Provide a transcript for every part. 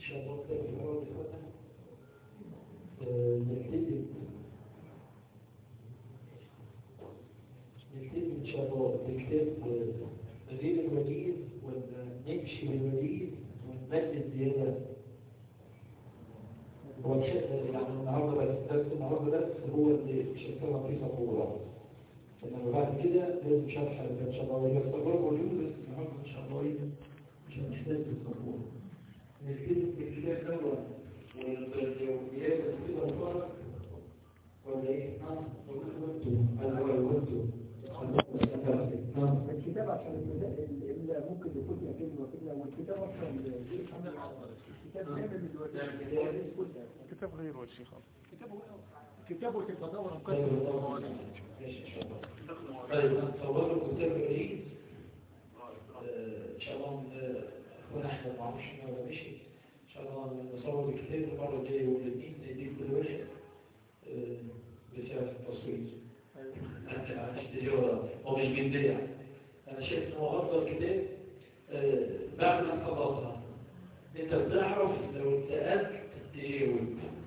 شاء الله كده في الأول إخوانا آه، نبتدي نبتدي إن شاء الله بكتاب آه، غير الوليد ولا نمشي بالوليد ونمد زيادة هو الش- يعني النهارده بس درس النهارده بس هو اللي شكلنا في صفورة انما بعد كده لازم شرح ان شاء الله هي الصفورة موجود بس النهارده ان شاء الله ايه مش هنحتاج الصفورة نبتدي بالكتاب دوت واليوميات كده الفرق ولا ايه؟ اه وانتوا انا وانتوا نعم الكتاب عشان المدا- اللي ممكن يكون فيها كلمة كده والكتاب أصلا الكتاب كامل دلوقتي كتاب غيره يا شيخ كتاب وتتدور طيب ماشي ان شاء الله طيب نتصور كتاب العيد آه، ان شاء الله آه، اخونا احمد معرفش انه ولا مشي ان شاء الله نصور الكتاب المره الجايه يوم الاثنين ندي كل واحد آه، بسعر التصوير انت هتشتري ولا هو مش بينبيع انا شايف ان هو افضل كتاب آه، بعد ما خلصها انت بتعرف لو اتسالت تجاوب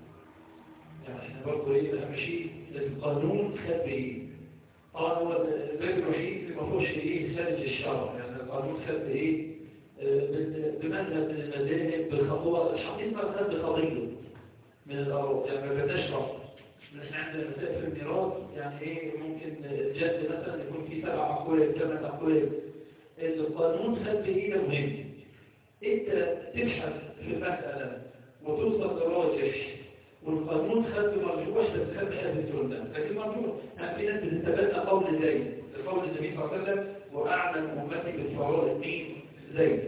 يعني احنا برضه ايه اهم شيء القانون خد بايه طبعا هو الباب الوحيد اللي ما فيهوش ايه خارج الشرع يعني القانون خد بايه آه، بال- بمذهب من المذاهب بالخطوه الحقيقه خد بقضيه من الاراء يعني ما بداش رفض احنا عندنا مسائل في الميراث يعني ايه ممكن جد مثلا يكون في سبع اقوال ثمان اقوال القانون خد بايه ده مهم انت تبحث في المساله وتوصل لراجح والقانون خد مرجوح بس خد بحث السنه لكن مرجوح يعني في ناس بتتبنى قول زيد قول النبي صلى الله عليه وسلم واعلم امتي بالفرائض مين زيد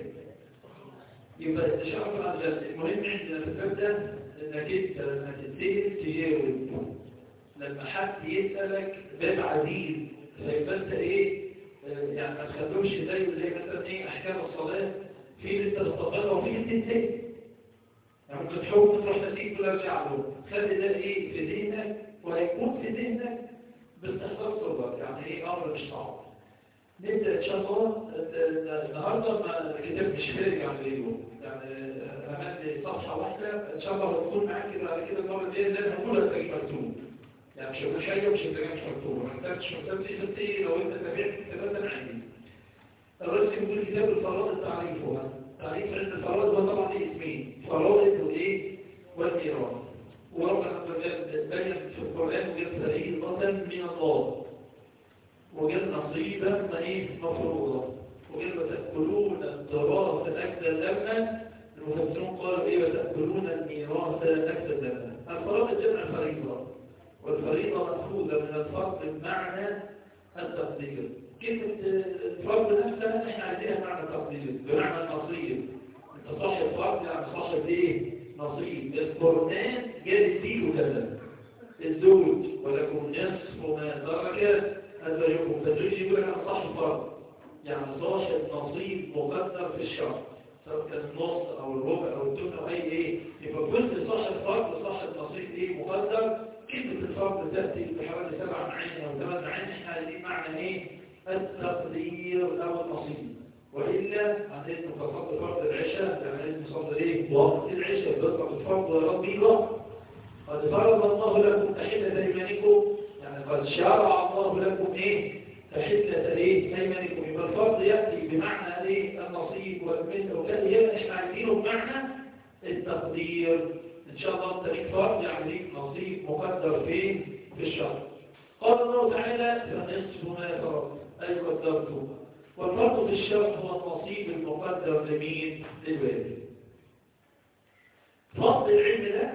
يبقى التشرف على الجد المهم عندنا في الباب ده انك انت لما تنتهي تجاوب لما حد يسالك باب عزيز فيبقى انت ايه آه، يعني ما تخلوش زي زي مثلا ايه احكام الصلاه في اللي انت تطبقها وفي اللي تنتهي يعني ممكن تحاول تروح نسيت ولا ارجع له خلي ده ايه في ذهنك وهيكون في ذهنك باستحضار صدرك يعني ايه امر مش صعب نبدا ان شاء الله آه، النهارده ما الكتاب مش خارج عن غيره يعني همد صفحه واحده ان شاء الله هتكون معاك كده على كده المره الجايه اللي انا هقولها تلاقي مكتوب يعني مش هقول حاجه مش هتلاقيها مش مكتوبه ما محتاجش مكتوب دي بس ايه لو انت تابعت كتابات انا عندي الرئيس يقول كتاب الفرائض تعريفها تعريف علم الفرائض هو طبعا ليه اسمين فرائض والايه والميراث وربنا بين في القران وجد فريضه من الله وجد نصيبا ما ايه مفروضا وجد وتاكلون التراث اكل لما المفسرون قالوا ايه وتاكلون الميراث اكل لما الفرائض جمع فريضه والفريضه ماخوذه من الفرض بمعنى التقدير كلمة الفرض نفسها احنا عايزينها معنى تقدير بمعنى النصيب انت صاحب فرض يعني صاحب ايه نصيب القرآن جاء فيه كذا الزوج ولكم نصف ما ترك أزواجكم فالزوج يقول أنا صاحب فرض يعني صاحب نصيب مقدر في الشرع سواء كان النص أو الربع أو الثمن أو أي إيه يبقى كل صاحب فرض صاحب نصيب إيه مقدر كلمة الفرض تأتي بحوالي سبع معاني أو ثمان معاني احنا عايزين معنى إيه التقدير أو النصيب وإلا عندنا متصل فرض العشاء يعني عايز نصلي إيه وقت العشاء بيطلق الفرض يا ربي وقت قد فرض الله لكم تحلة أيمانكم يعني قد شرع الله لكم إيه تحلة إيه أيمانكم يبقى الفرض يأتي بمعنى إيه النصيب والمثل وكذا هنا إحنا عايزينه بمعنى التقدير إن شاء الله أنت ليك فرض يعني ليك نصيب مقدر فين في الشرع قال الله تعالى فنصف ما فرض أي قدرته والفرض في الشرع هو النصيب المقدر لمين للوالد فضل العلم ده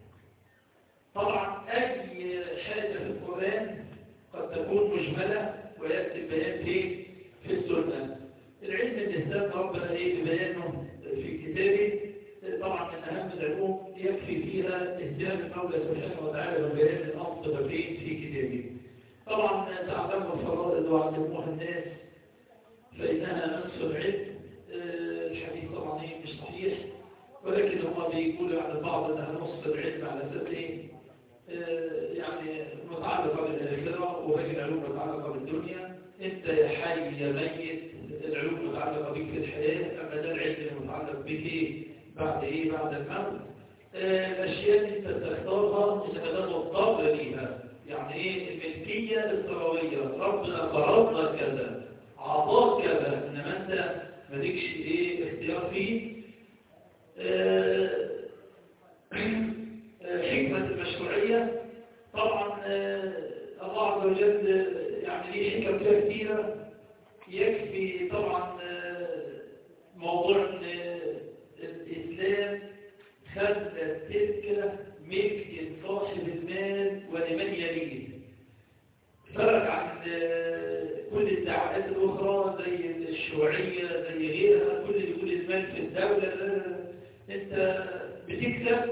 طبعا أي حاجة في القرآن قد تكون مجملة ويأتي البيان في في السنة العلم الإسلام ربنا إيه ببيانه في كتابه طبعا من أهم العلوم يكفي فيها اهتمام المولى سبحانه وتعالى ببيان الأنصبة في في كتابه طبعا تعلموا الفرائض وعلموها الناس فإنها نصف العلم آه، الحديث طبعا إيه مش صحيح ولكن هم بيقولوا على البعض أنها نصف العلم على أساس إيه آه، يعني متعلقة بالآخرة وباقي العلوم متعلقة بالدنيا أنت يا حي يا ميت العلوم متعلقة بك في الحياة أما ده العلم المتعلق بك بعد ايه بعد الموت آه، الاشياء اللي انت تختارها اذا كانت مضطر ليها يعني ايه الملكيه الثرويه ربنا فرضنا كذا عطاك كذا انما انت مالكش ايه اختيار فيه آه، آه، حكمه المشروعيه طبعا آه، الله عز وجل آه، يعني ليه حكم فيها كثيره يكفي طبعا آه، موضوع إن، آه، الإسلام خلى تلك ملك صاحب المال ولمن يليه فرق عن آه، كل الدعوات الأخرى زي الشيوعية زي غيرها كل اللي يقول المال في الدولة لا، لا، لا. أنت بتكسب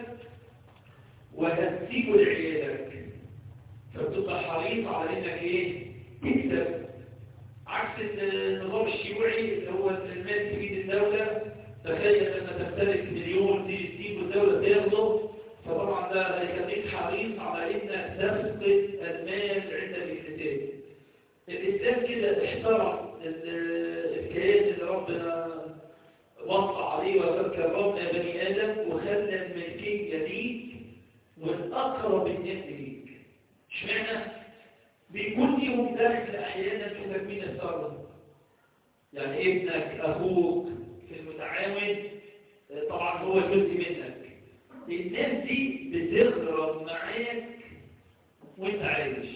وهتسيبه لعيالك فبتبقى حريص على انك ايه تكسب عكس النظام الشيوعي اللي هو المال في ايد الدولة تخيل لما تمتلك مليون تيجي تسيبه الدولة تاخده فطبعا ده هيخليك حريص على انك تفقد المال عند الاكتتاب الإسلام كده احترم ال- الكيان اللي ربنا وصى عليه وذكر ربنا بني آدم وخلى الملكية ليك والأقرب الناس ليك اشمعنى؟ بيكون ليهم دخل أحيانا في تكوين الثروة يعني ابنك أخوك في المتعاون آه، طبعا هو جزء منك الناس دي بتغرب معاك وانت عايش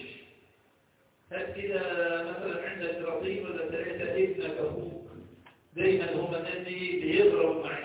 هات كده مثلا عندك رصيد ولا ثلاثة ابنك أخوك دايما هم الناس دي بيغربوا معاك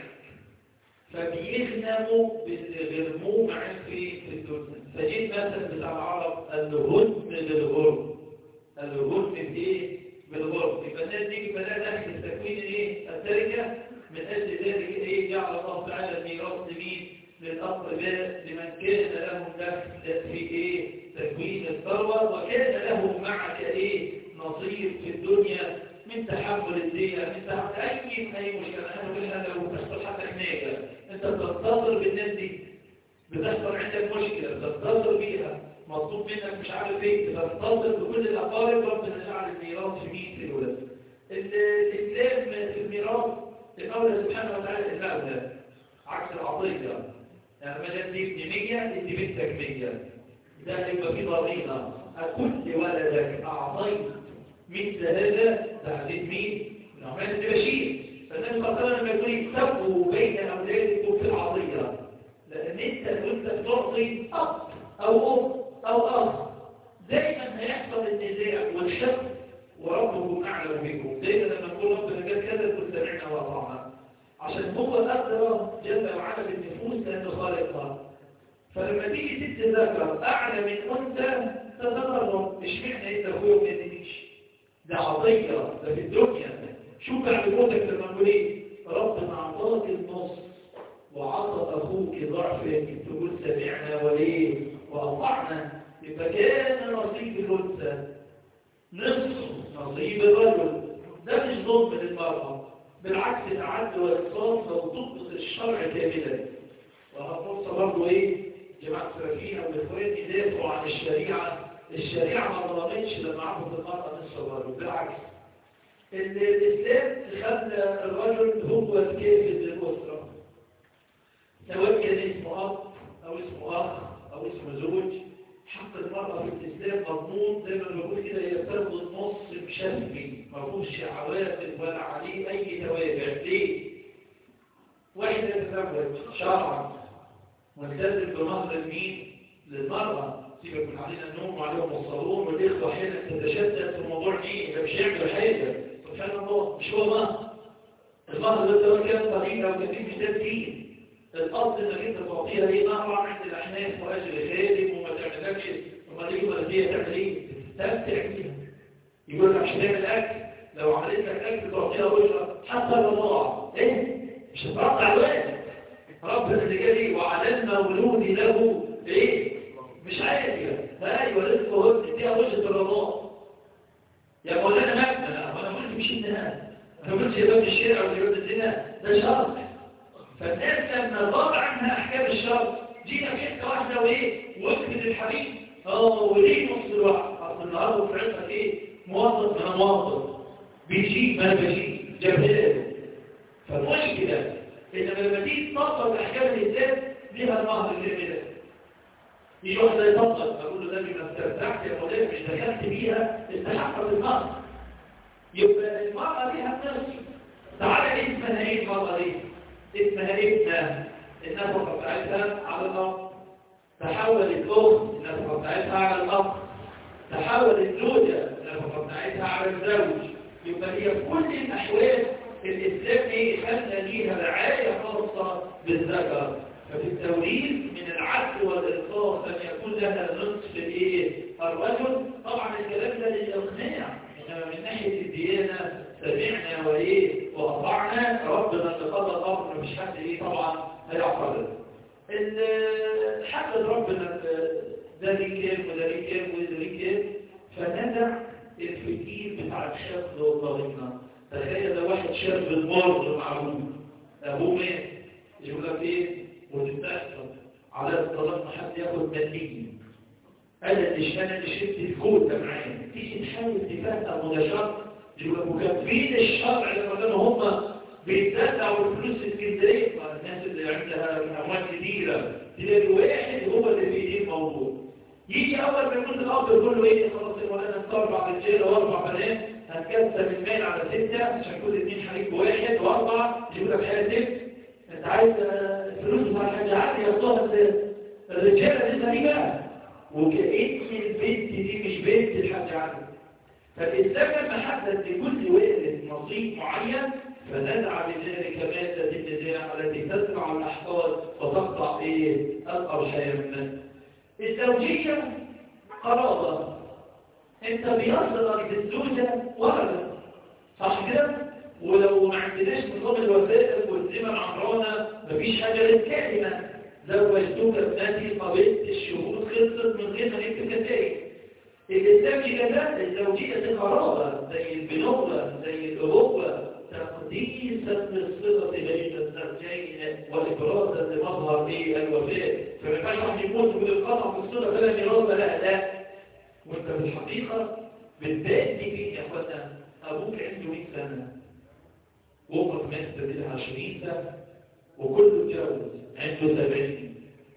فبيغنموا بالغرموه معاك في في الدنيا فجيت مثلا بتاع العرب الهدم بالغرب الهدم بايه؟ بالغرب يبقى الناس دي يبقى لها دخل تكوين ايه؟ التركه من اجل ذلك ايه؟ جعل الله تعالى الميراث لمين؟ للاقرباء لمن كان لهم دخل في ايه؟ تكوين الثروه وكان له معك ايه؟ نصيب في الدنيا من تحمل الدية من تحمل أي أي مشكلة أنا بقول هذا لو تحصل حتى هناك أنت بتنتظر بالناس دي بتحصل عندك مشكلة بتنتظر بيها مطلوب منك مش عارف ايه بتنتظر بكل الأقارب ربنا جعل الميراث في مين في الولاد ال- الإسلام في الميراث المولى سبحانه وتعالى الأولى عكس العطية يعني ما دام دي ابن 100 ادي بنتك 100 ده يبقى في ضرينة كل ولدك أعطيت مثل هذا تعليم مين؟ نعمان الدبشير فالنبي صلى الله عليه وسلم يقول يكتبوا بين أولادكم في العطية لأن أنت وأنت بتعطي أب أو أم أو أخ دايما هيحصل النزاع والشك وربكم أعلم بكم دايما لما نقول ربنا قال كذا تقول سمعنا وأطعنا عشان هو أقدر جل وعلا بالنفوس لأنه خالقها فلما تيجي ست ذكر أعلى من أنثى تتضرر مش معنى أنت أخويا وما يدينيش ده عطية ده في الدنيا شوف بعد موتك لما نقول ايه ربنا اعطاك النص وعطى اخوك ضعفك تقول سمعنا وليه واطعنا يبقى كان نصيب الانثى نصف نصيب الرجل ده مش ظلم للمرأة بالعكس العدل والإنصاف لو تطبق الشرع كاملا وهنوصل برضه ايه جماعة السلفيين او الاخوان يدافعوا عن الشريعة الشريعة ما ظلمتش لما عرفت المرأة نصف الرجل بالعكس ال- الإسلام خلى الرجل هو الكافر للأسرة سواء كان اسمه أب أو اسمه أخ أو اسمه زوج حق المرأة في الإسلام مضمون زي ما بقول كده هي بتاخد النص بشفي ما فيهوش عوافل ولا عليه أي توابع ليه؟ واحد يتزوج شرعا ملتزم بمهر المين؟ للمرأة سيبك من علينا النوم وعليهم الصالون والإخوة أحيانا تتشدد في الموضوع دي ده مش يعمل حاجة سبحان الله مش هو مهر المهر ده سواء كان قليل أو كثير مش ده الدين الأصل إنك أنت تعطيها إيه مهر عند الأحناف وأجر خادم وما تعملكش وما ليه ولا دي تعمل إيه؟ تستمتع بيها يقول لك مش هتعمل أكل لو عملت لك أكل تعطيها أجرة حتى الرضاعة إيه؟ مش هتقطع الوالد ربنا اللي جالي وعلى المولود له إيه؟ مش عادية ايوه رزق وهو بتديها وجهة الرضاء يا مولانا مبنى لا انا قلت مش انها انا قلت يا باب الشارع ولا باب الزنا ده شرط فالناس لما ضاع عنها احكام الشرط جينا في حته واحده وايه وقفت الحبيب اه وليه نص الوقت اصل النهارده في عندك ايه موظف ما انا موظف بيجي ما انا بجي جبهته فالمشكله انما لما تيجي تطبق احكام الاسلام ليها المهر اللي ده يجي واحد يطبق اقول له ده ما استمتعت يا مولانا مش دخلت بيها استحقت المهر يبقى المرأة ليها نفس تعالى اسمها ايه المرأة دي اسمها ابنة النفقة بتاعتها على الأرض تحول الأخت النفقة بتاعتها على الأب تحول الزوجة النفقة بتاعتها على الزوج يبقى هي في كل الأحوال الإسلام ايه خلى ليها رعاية خاصة بالذكر ففي التوريث من العدل والإنصاف أن يكون لها نصف الايه الرجل طبعا الكلام ده للإقناع إنما من ناحية الديانة سمعنا وإيه وأطعنا ربنا اللي قضى الأمر مش حد إيه طبعا هيعترض حدد ربنا ده ليه كام وده ليه كام وده ليه كام فندع الفتيل بتاع الشاب وطريقنا تخيل ده واحد شاب مر معروف أبوه مات يقول لك إيه وتتأثر على الطلاق ما حد ياخد مليين أنا اللي أنا اللي شفت الكود معايا تيجي تحاول تفهم مدشر يبقى مكفين الشرع لما كانوا هم بيتدفعوا الفلوس اسكندريه الناس اللي عندها اموال كبيره تلاقي الواحد هو اللي في ايديه الموضوع يجي اول ما يكون الاب يقول له ايه خلاص يا مولانا انت اربع رجاله واربع بنات هتكسب المال على سته عشان كل اثنين حريق واحد واربعه يجيب لك حاجه انت عايز الفلوس بتاع الحاجه عادي ياخدوها الرجاله لسه دي بقى وكأن البنت دي مش بنت الحاج عادل فالإسلام لما حدد لكل وارث نصيب معين فندعى بذلك مادة النزاع التي تزرع الأحفاد وتقطع إيه الأرحام الزوجية قرابة أنت بيصلك بالزوجة ولد صح كده؟ ولو ما عندناش نظام الوثائق والزمن عمرانة مفيش حاجة للكلمة زوجتك ابنتي قبلت الشهود خلصت من غير ما نكتب كتائب الإسلام كده الزوجية القرابة زي البنوة زي الأبوة تقديسا للصلة بين الزوجين وإبرازا لمظهر في الوفاء فما ينفعش واحد يموت بالقطع في الصلة فلا ميراث لا لا وانت في الحقيقة بتبادي فيه يا اخوانا أبوك عنده 100 سنة وأمك ماتت لها 20 سنة وكله اتجوز عنده 70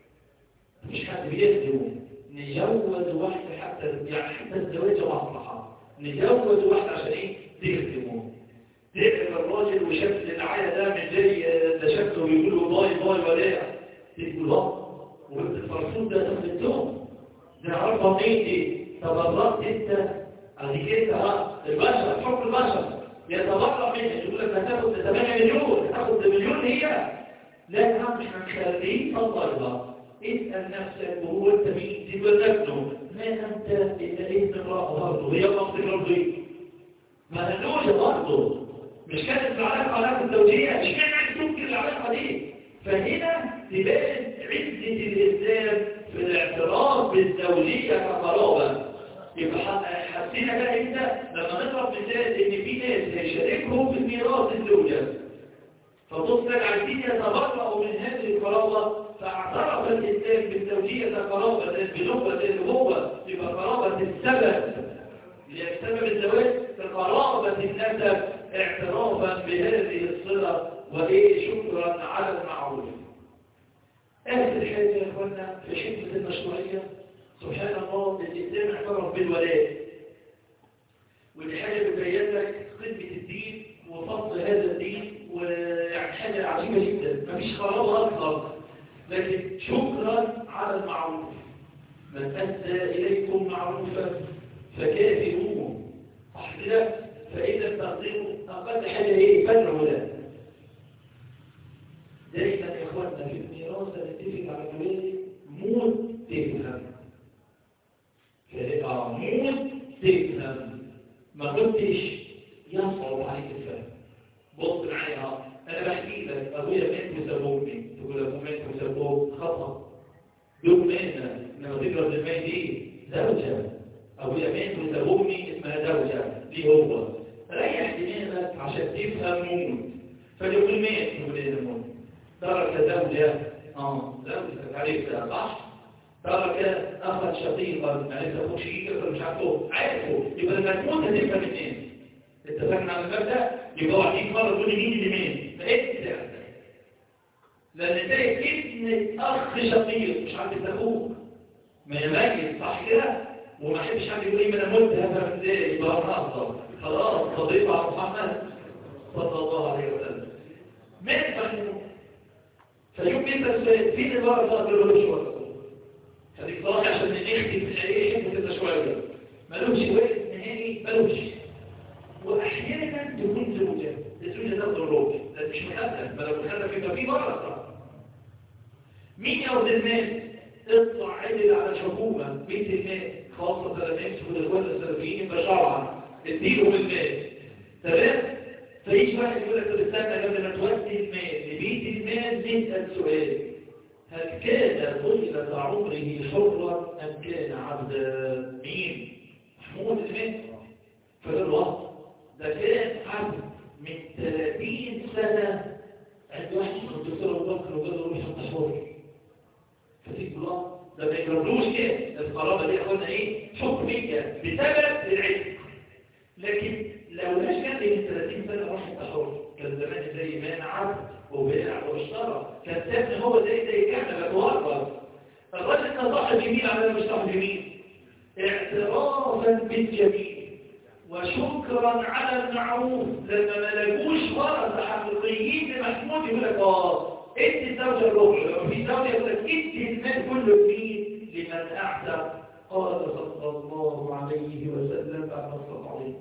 مش حد بيخدمه نجوز واحد حتى يعني حتى الزواج مصلحة نجوز واحد عشان ايه تخدمه تعرف الراجل وشكل العيا ده مش زي ده شكله بيقول له باي باي ولا تقول اه وانت الفرسون ده تخدمتهم ده عرفه منين دي تبرأت انت اديك انت ها البشر حكم البشر يتبرأ منك يقول لك هتاخد 8 مليون هتاخد مليون هي لا يا عم مش هنخليه تطلع اسأل نفسك وهو انت مين تبقى ابنه ما انت الا ابن امرأة برضه هي قصد برضه ايه ما هنوجه برضه مش كانت العلاقة علاقة الزوجية مش كان عايز تمكن العلاقة دي فهنا تبان عزة الإسلام في الاعتراف بالزوجية كقرابة يبقى حسينا بقى انت لما نضرب مثال ان في ناس هيشاركهم في ميراث الزوجة فتصبح عايزين يتبرأوا من هذه القرابة فاعترف الإسلام بالزوجية قرابة البنوة الأبوة يبقى قرابة السبب لسبب الزواج كقرابة النسب اعترافا بهذه الصلة وإيه شكرا على المعروف آخر حاجة يا إخوانا في حكمة المشروعية سبحان الله الإسلام اعترف بالولاء ودي حاجة بتبين لك خدمة الدين وفضل هذا الدين ويعني حاجة عجيبة جدا مفيش قرابة أكثر لكن شكرا على المعروف من أدى إليكم معروفا فكافئوه صح كده فإذا تقدروا أقل حاجة إيه فدعوا له دائما يا إخواننا في الميراث نتفق على الوالد موت تفهم آه موت تفهم ما كنتش يصعب عليك الفهم بص معايا انا بحكي لك ابويا مات وسابوني تقول ابوه مات وسابوه خطا دول ماتنا انما تقرا الميت دي زوجه ابويا مات وسابوني اسمها زوجه دي هو ريح دماغك عشان تفهم موت فيقول مات تقول ايه موت ترك زوجه اه زوجه عرفتها صح ترك اخا شقيقا عرفت اخوك شقيقا مش عارفه عارفه يبقى لما تموت هتفهم اثنين اتفقنا على المبدا يبقى واحدين مرة تقول لي مين اللي مين فايه لان تلاقي ابن اخ شقيق مش عارف اخوك ما يميز صح كده وما يحبش حد يقول لي ما انا مت هذا ازاي يبقى انا افضل خلاص صديق على محمد صلى الله عليه وسلم ما يفهمون فشوف انت السيد فين الورقه ما تقولوش ورقه خليك صراحه عشان نختم في ايه حته كده شويه ملوش وقت نهائي ملوش واحيانا تكون زوجه الزوجه ده ضروج ده مش مخدم ما لو مخدم يبقى في ورقه مين ياخد المال اطلع عدل على الحكومه بيت المال خاصه لما يمسكوا الاخوان السلفيين يبقى شرعا اديلهم المال تمام فيجي واحد يقول لك طب استنى قبل ما تودي المال لبيت المال نسال سؤال هل كان طيلة عمره حرا أم كان عبدا مين؟ محمود المال فده الوقت ده كان عبد من 30 سنة عند واحد اسمه الدكتور أبو بكر وقال له روح حط حر فتيجي الله ده ما يجربوش كده القرابة دي أخوانا إيه؟ حكمية بسبب العلم لكن لو لاش كان من 30 سنة واحد حر كان زمان زي ما عبد وبيع واشترى كان سابني هو زي زي كان بتورط الراجل ده صاحب جميل على مش صاحب جميل اعترافا بالجميل وشكرا على المعروف لما ما لقوش ورثه حقيقيين لمحمود يقول لك اه ادي الزوجه الربع لو في زوجه يقول لك ادي المال كله لمين لمن اعتق قال صلى الله عليه وسلم بعد صلى الله عليه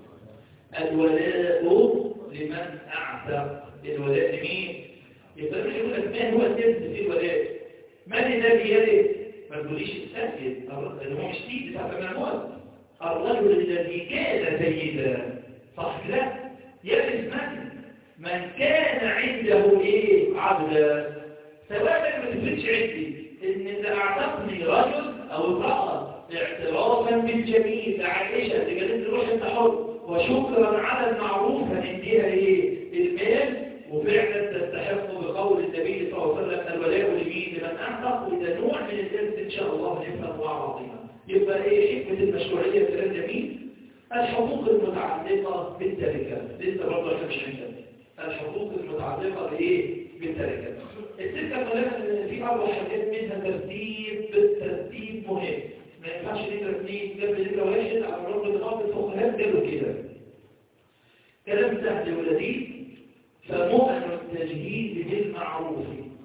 الولاء لمن اعتق الولاء لمين يبقى مش يقول لك ما هو السبب في الولاء من الذي يرث ما تقوليش السيد اللي هو مش سيد بتاع الموت الرجل الذي كان سيدا صح كده يرث من من كان عنده ايه عبدا سواء ما تفرقش عندي ان اللي اعتقني رجل او امراه اعترافا بالجميل عائشه اللي قالت روح انت حر وشكرا على المعروف هنديها ايه المال وفعلا تستحق بقول النبي صلى الله عليه وسلم الولاء لمين لمن اعتق وده نوع من الارث ان شاء الله نفهم وعظيما يبقى ايه حكمه المشروعيه في الجميل الحقوق المتعلقه بالتركه لسه برضه احنا مش عندنا الحقوق المتعلقه بايه بالتركه التركه كلها في اربع حاجات منها ترتيب ترتيب مهم ما ينفعش ليه ترتيب جنب ذكر واحد على الرغم من بعض الفقهاء قالوا كده كلام سهل ولذيذ فمؤن التجهيز بالمعروف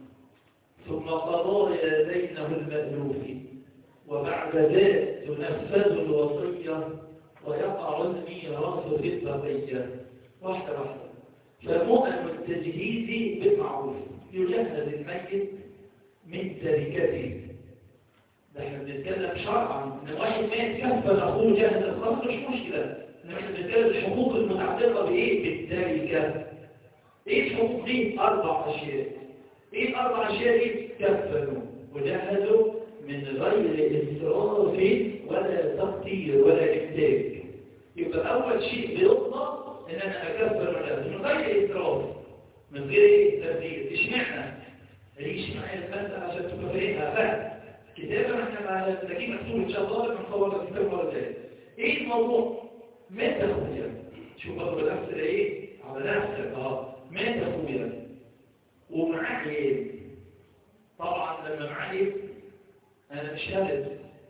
ثم قضايا بينه المألوف وبعد ذلك تنفذ الوصية ويقع الميراث في البقية واحدة واحدة فمؤن التجهيز بالمعروف يجهز الميت من تركته ده احنا بنتكلم شرعا ان واحد مات كفل اخوه جهز الخمر مش مشكله انما احنا بنتكلم الحقوق المتعلقه بايه بالتركه ايه الحقوق دي اربع اشياء ايه الاربع اشياء دي كفلوا وجهزوا من غير اسراف ولا تقتير ولا انتاج يبقى اول شيء بيطلب ان انا اكفل ولا من غير اسراف من غير ايه تقدير اشمعنى ليش معايا المسألة عشان تبقى فاهمها فهم كتابة احنا نجيب مكتوب ان شاء الله لما نصور الكتاب مرة جاية ايه الموضوع مات اخويا شوف برضه الامثله ايه على نفسك اه مات اخويا ومعاه ايه طبعا لما معاه ايه انا مش هلد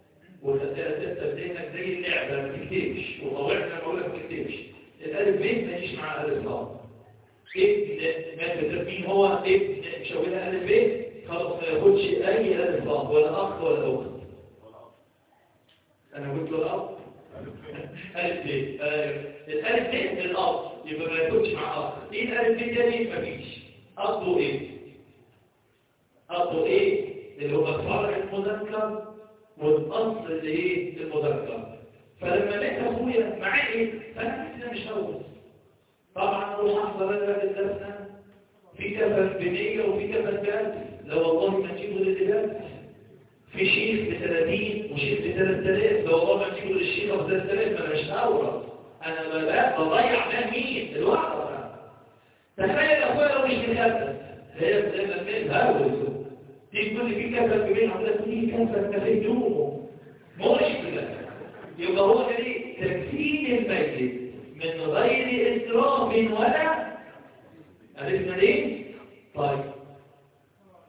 وتبدا بدينك زي اللعبه ما تكتبش وطوعنا بقول لك ما تكتبش الالف ب ما يجيش مع الف لا ابن مات مين هو ابن شاولها الف ب خلاص ما ياخدش اي الف لا ولا اخ ولا اخت انا قلت له الاب الف ب الالف ب الاب يبقى ما ياخدش مع اخ ايه الالف ب تاني مفيش اصله ايه اصله ايه اللي هو الفرع المذكر والاصل اللي ايه المذكر فلما لقيت اخويا معاه ايه فانا كده مش هوس طبعا اروح احضر انا الدرس في كفن بنية وفي كفن بألف لو والله ما نجيبه للإباد في شيخ ب 30 وشيخ ب 3000 لو والله ما نجيبه للشيخ ب 3000 ما انا مش هورط انا ببقى بضيع ده مين الوعظة تخيل اخويا لو مش مكفن هي زي ما المال هاوز تيجي تقول لي في كفن ببين عملت في كفن ما في هدومه مشكلة يبقى هو ده ايه تكفين الميت من غير إسراف ولا عرفنا ليه؟ طيب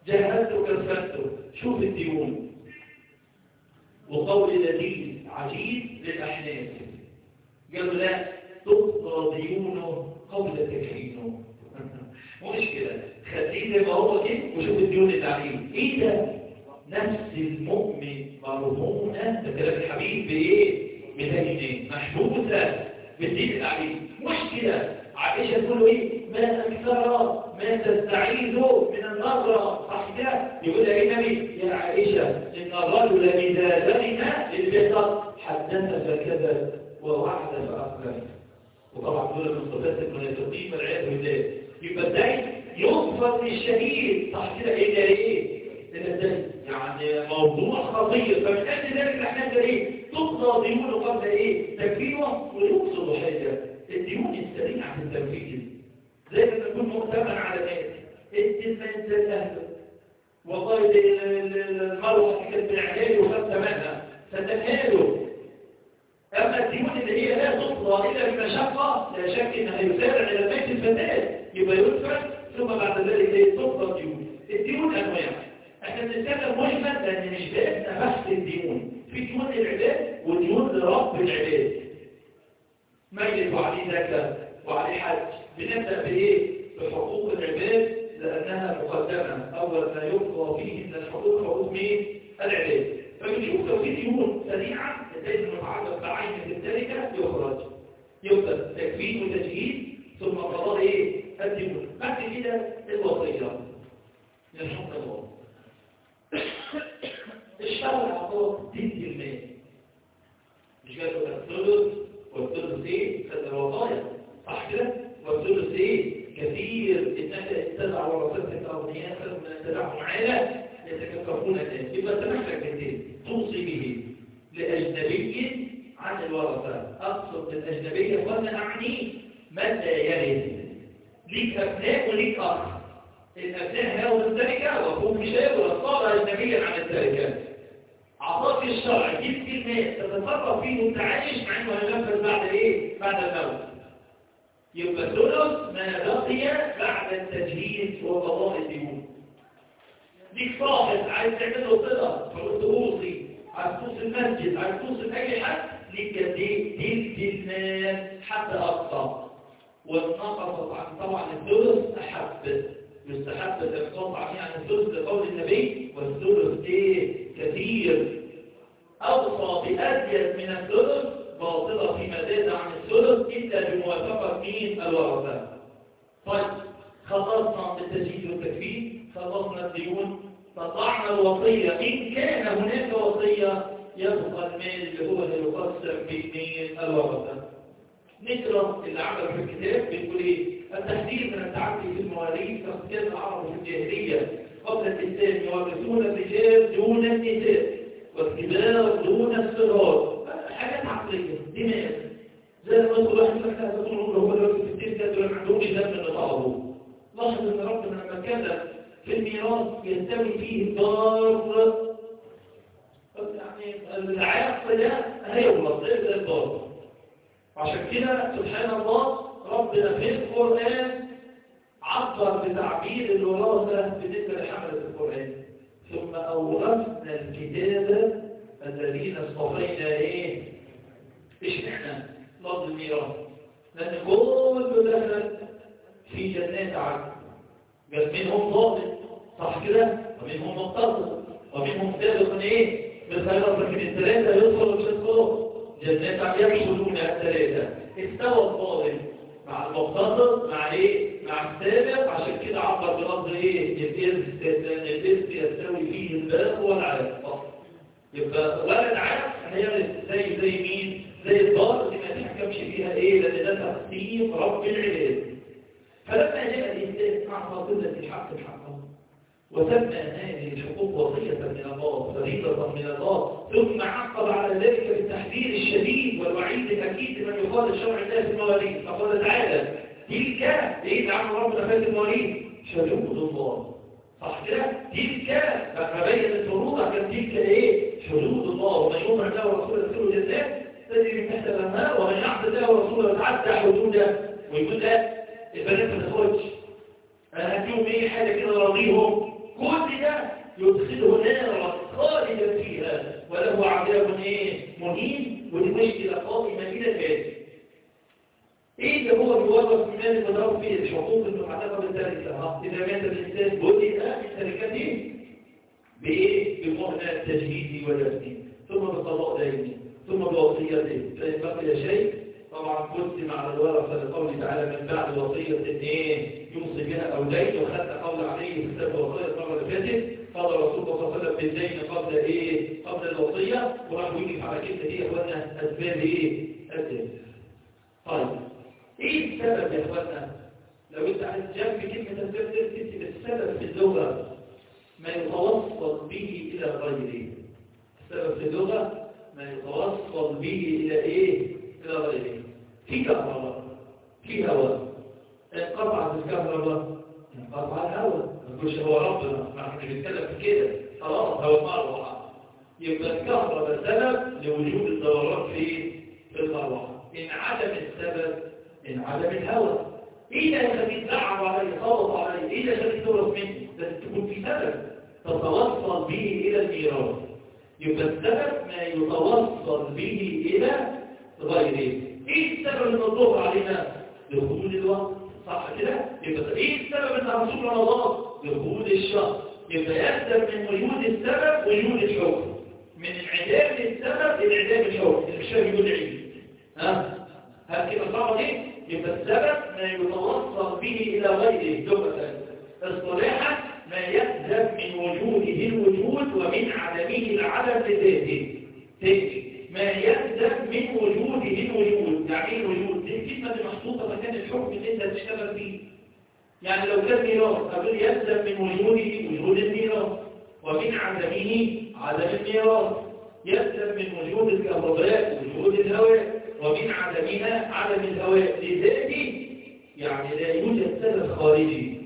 جهزت وكفلت شوف الديون وقول لذيذ عجيب للأحناف قالوا لا تقضى ديونه قبل تكفينه مشكلة خليه زي ما هو كده وشوف الديون اللي عليه ايه ده نفس المؤمن مرهونة ده كلام الحبيب بايه بدينه محبوسة بالدين اللي عليه مشكلة عائشة تقول له ايه ما اكثر ما تستعيذ من النظرة صح كده يقول ايه النبي يا عائشة ان الرجل اذا زمن البيضة حدث فكذب ووعد فاخلف وطبعا دول من صفات المنافقين والعياذ بالله يبقى الدين يغفر للشهيد صح كده ايه ده ايه ده الدين يعني موضوع خطير فمن اجل ذلك الاحناف ده ايه تقضى ديونه قبل ايه تكفيره ويقصد حاجه الديون السريعه في التنفيذ زي ما تكون مؤتمن على ناس انت المال زي اهله والله المروه اللي كانت بالعلاج وخد ثمنها سلمها له أما الديون اللي هي لا تقضى إلا بمشقة لا شك إنها يسارع إلى الميت الفتاة يبقى يدفع ثم بعد ذلك ايه تقضى الديون الديون أنواع احنا بنتكلم مجمل لأن مش بابنا بحث الديون في ديون للعباد وديون لرب العباد ميت وعليه زكاة وعليه حج بنبدأ بإيه؟ بحقوق العباد لأنها مقدمة أول ما يبقى فيه من الحقوق حقوق مين؟ العباد فبنشوف لو في ديون سريعة لازم نتعرض بعين التركة يخرج يبقى تكفين وتجهيز ثم قضاء ايه الديون بعد كده الوصية يرحمك الله الشرع عطاه تدي المال مش قالوا الثلث والثلث ايه خد الوصايا صح كده والثلث ايه كثير انك اتبع ورثتك اغنياء خير من اتبعهم عاله يتكفرون الناس يبقى تمحلك كثير توصي به لأجنبي عن الورثة أقصد بالأجنبية وأنا أعني من لا يرث ليك أبناء وليك أخ الأبناء هاو التركة وأخوك شاب وصار أجنبيا عن التركة أعطاك الشرع جبت الناس تتصرف فيه وانت عايش مع انه هينفذ بعد ايه؟ بعد الموت يبقى ثلث ما بقي بعد التجهيز وقضاء الديون ليك صاحب عايز تعمل له صله فقلت اوصي عايز توصي المسجد عايز توصي اي حد ليك دي دي الناس حتى اقصى والنقص عن طبعا الثلث احب يستحب الانقاص عن يعني الثلث لقول النبي والثلث ايه كثير اوصى بازيد من الثلث باطله فيما زاد عن الثلث الا بموافقه مين الورثه طيب خلصنا بالتسجيل والتكفير خلصنا الديون طلعنا الوصية إن كان هناك وصية يبقى المال اللي هو اللي يقسم باثنين الورثة نقرأ اللي عمل في الكتاب بيقول ايه التحذير من التعدي في المواريث كان العرب في الجاهلية قبل الإسلام يورثون الرجال دون النساء والكبار دون الصغار حاجات عقلية دماغ زي ما تقول واحد لك لا تقول عمره هو دلوقتي في الدين ده دول ما عندهمش دم من طلبه لاحظ ان ربنا لما كان في الميراث يستوي فيه الضار يعني العاق ده هيولد زي الضار عشان كده سبحان الله ربنا في القرآن عبر بتعبير الوراثة بالنسبة لحملة القرآن ثم أورثنا الكتاب الذين اصطفينا ايه اشمعنا لفظ الميراث لأن كل دخل في جنات عدن بل منهم ظالم صح كده ومنهم مقتصد ومنهم سابق ايه بالخيرات لكن الثلاثة يدخلوا في الصلاة جنات عم يدخلون الثلاثة استوى الظالم مع المقتصد مع ايه مع السابق عشان كده عبر بلفظ ايه الارث لان الارث يستوي فيه الباب والعرق يبقى ولد عرق هيرث زي زي مين زي الضار اللي ما تحكمش فيها ايه لان ده تقسيم رب العباد فلما جاء الإنسان مع فاضلة الحق حقه وسمى هذه الحقوق وصية من الله فريضة من الله ثم عقب على ذلك بالتحذير الشديد والوعيد الأكيد لمن يقال شرع الله في المواريث فقال تعالى تلك ايه اللي عمل ربنا في المواريث حدود الله صح كده تلك لما بين الفروض كان تلك ايه حدود الله ومن يطع الله ورسوله يدخله جنات تجري من تحت الانهار ومن يعصي الله ورسوله يتعدى حدوده ويقول لا البنات ما تخرجش انا هديهم ايه حاجه كده راضيهم كل ده يدخله نارا خالدا فيها وله عذاب ايه مهين والمشكلة قائمة إلى الآن ايه اللي هو بيورث من مال المدار فيه الحقوق المتعلقة بالتركة ها إذا مات الإنسان بدأ من تركته بإيه؟ بمهنة التجهيز والتسليم ثم بالطلاق دائما ثم بوصيته فإن بقي شيء طبعا قسم على الورثة لقوله تعالى من بعد وصية ايه يوصي بها أو دين وخدت قول عليه في كتاب الوصية المرة اللي فاتت قال رسول الله صلى الله عليه وسلم بالدين قبل ايه قبل الوصية وراح يجي على كلمة ايه يا اخوانا أسباب ايه الدين طيب ايه السبب يا اخوانا لو انت عايز جنب كلمة السبب تكتب السبب في اللغة ما يتوصل به إلى غيره السبب في اللغة ما يتوصل به إلى إيه؟ إلى غيره في كهرباء في هواء انقطعت الكهرباء انقطع الهواء ما نقولش هو ربنا ما احنا بنتكلم في كده خلاص هو المروحة يبقى الكهرباء سبب لوجود الدوران في في المروحة إن عدم السبب إن عدم الهواء إيه اللي يخليك تلعب عليه خلط عليه إيه اللي يخليك تورث منه لازم تكون في سبب تتوصل به إلى الميراث يبقى السبب ما يتوصل به إلى غيره إيه السبب اللي مطلوب علينا دخول الوقت صح كده يبقى إيه السبب اللي رسول رمضان دخول الشهر يبقى يبدأ من وجود السبب وجود الحكم من انعدام السبب لانعدام الحكم اللي مش فاهم يقول عيد ها هل كده صعبة دي يبقى السبب ما يتوصل به إلى غيره لغة اصطلاحا ما يلزم من وجوده الوجود ومن عدمه العدم لذاته تاني ما يلزم من وجوده الوجود يعني ايه الوجود دي الكلمة اللي محطوطة مكان الحكم اللي انت هتشتغل فيه يعني لو كان ميراث أقول يلزم من وجوده وجود الميراث ومن عدمه عدم الميراث يلزم من وجود الكهرباء وجود الهواء ومن عدمها عدم الهواء لذاته يعني لا يوجد سبب خارجي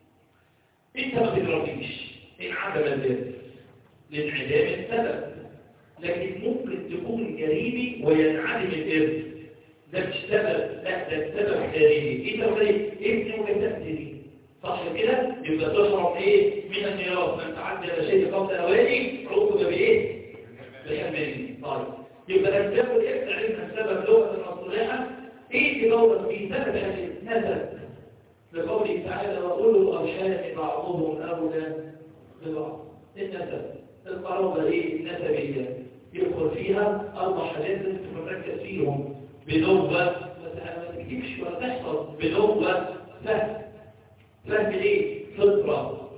انت ما تدركيش ان عدم الذات لانعدام السبب لكن ممكن تكون جريمي وينعدم الارث ده مش سبب لا ده السبب خارجي ايه ده زي ابني وجدتني صح كده يبقى تشرب ايه من الميراث من تعدى على شيء قبل اواني عقب بايه بحمل طيب يبقى اسباب الارث علمنا السبب لغه المصطلحه ايه تدور في سبب هذه نسب لقوله تعالى وأولو الأرحام بعضهم أولى ببعض النسب القرابة إيه النسبية يدخل فيها أربع حاجات لازم تكون مركز فيهم بنوبة مثلا ما تكتبش ولا تحفظ بنوبة فهم فهم ليه؟ فطرة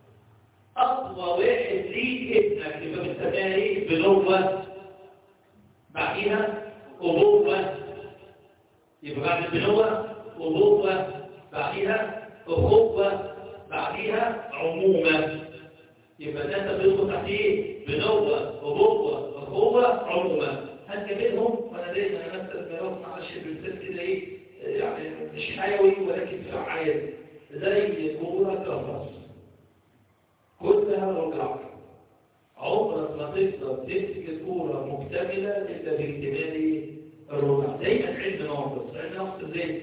أقوى واحد ليك ابنك يبقى بنسميها إيه؟ بنوبة بعديها أبوة يبقى بعد البنوة أبوة بعديها أخوة بعديها عمومة يبقى ده انت بيدخل تحت ايه؟ بنوة أبوة أخوة عمومة هنجيبهم وانا دايما امثل الميراث معلش بالسلسلة كده ايه يعني مش حيوي ولكن فعال زي كورة كفر كلها رجعة عمرك ما تقدر تمسك الكورة مكتملة إلا باكتمال الرجع دايما علم ناقص علم ناقص ازاي؟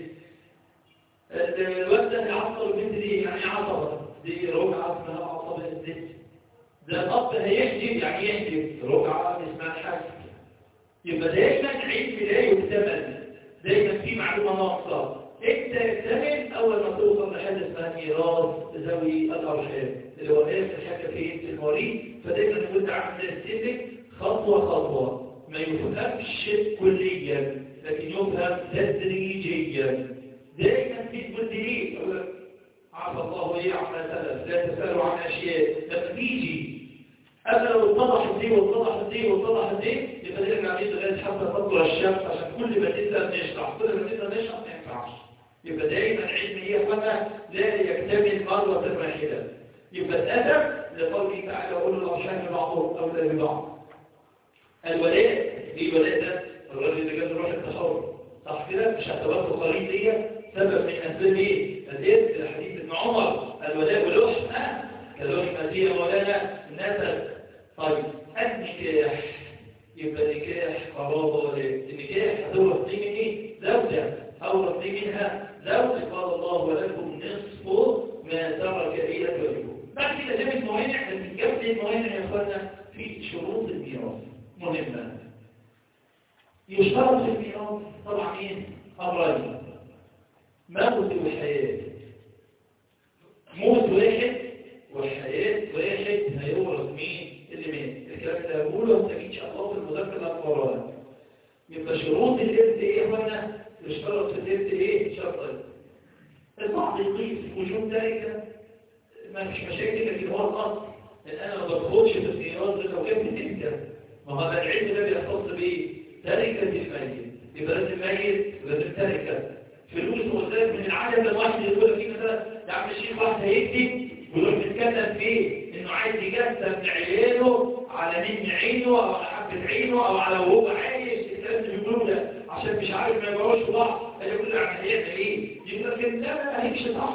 الواد ده يعصب البنت دي يعني عصبة دي رجعة اسمها عصبة الزيت ده الأب هيحجب يعني يحجب رجعة اسمها الحجب يبقى دايما علم لا يكتمل دايما في معلومة ناقصة انت اكتمل اول ما توصل لحاجة اسمها ميراث ذوي الارحام اللي هو اخر حاجة في انت المواريث فدايما نقول تعمل السلك خطوة خطوة ما يفهمش كليا لكن يفهم تدريجيا دائما في المديرين عفى الله ايه عما سلف لا تسألوا عن اشياء لما تيجي اما لو اتضحت دي واتضحت دي واتضحت دي يبقى نرجع بيه لغايه حتى تطلع الشمس عشان كل ما تبدا نشرح كل ما تبدا نشرح ما ينفعش يبقى دايما علم ايه فما لا يكتمل مره واحده يبقى الادب لقوله تعالى قول الارحام بعضهم اولى ببعض الولاء ايه الولاء ده الراجل اللي جاب روح التحرر صح كده مش اعتبرته قريب ليا سبب من اسباب ايه الارث حديث ابن عمر الولاء واللحمه كاللحمه دي يا مولانا النسب طيب النكاح يبقى نكاح قرابه ولا النكاح هتورث دي من ايه زوجه اورث دي منها زوج قال الله ولكم نصف ما ترك ايه ولكم بعد كده جاب الموانع جاب لي الموانع يا اخوانا في شروط الميراث مهمة يشترط في الميراث طبعا ايه امرين موت وحياة موت واحد وحياة واحد هيورث مين اللي مات الكلام ده هقوله وانت ان شاء الله في المذاكرة الاخرى يبقى شروط الارث ايه هنا يشترط في الارث ايه شرطين البعض يقيس وجود ذلك ما فيش مشاكل لكن هو الأصل لأن أنا ما بدخلش في الميراث غير لو كان تلك ما هو العلم ده بيختص بإيه؟ تركة الميت يبقى لازم ميت ولازم تركة فلوس وذلك من العالم الواحد يقول لك مثلا يا عم الشيخ واحد هيكتب ويروح يتكلم فيه انه عايز يجسم لعياله على من عينه او على حبة عينه او على وهو عايش الكلام اللي بيقولوه ده عشان مش عارف ما يبقاش في بعض هيقول لك هيعمل ايه؟ يقول لك لا لا هيمشي صح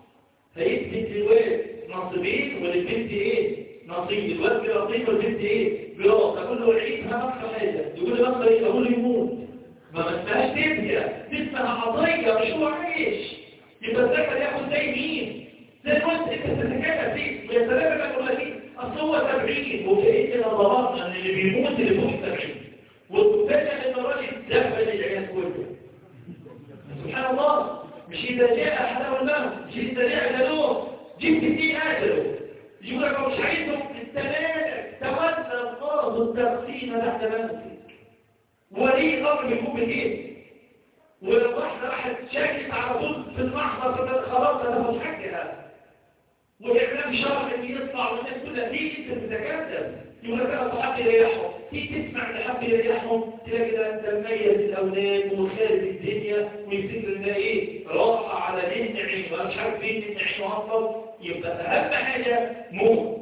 هيثبت للواد نصيبين وللبنت ايه نصيب الواد بيرصيب والبنت ايه بيرص اقول له عيدها نقص حاجه يقول لي نقص ايه اقول له يموت ما ما اسمهاش تبكيه دي اسمها عطيه مش هو عايش يبقى الذكر ياخد زي مين زي الواد انت بتتكلم فيه ويا سلام انا اقول لك ايه اصل هو 70 وكأننا ضربنا ان اللي بيموت اللي فوق 70 والثاني ان الراجل دفن العيال كله سبحان الله مش إذا جاء حلاوة الموت مش إذا جاء جلوه جبت فيه أجله يقول لك مش عايزهم التمالك تولى القاضي التقسيم تحت موتك ولي الأمر بيكون بإيه ولو واحدة راحت شاكت على طول في المحضر خلاص أنا مش حاجة والإعلام شرع إن يطلع والناس كلها تيجي أنت تتكلم يقول لك أنا صحابي يريحهم تيجي تسمع لحد يريحهم تلاقي ده أنت مميز الأولاد وخارج الدنيا ويفتكر إن ده إيه راحة على دين عين وأنا مش عارف فين دين عين أصلا يبقى أهم حاجة موت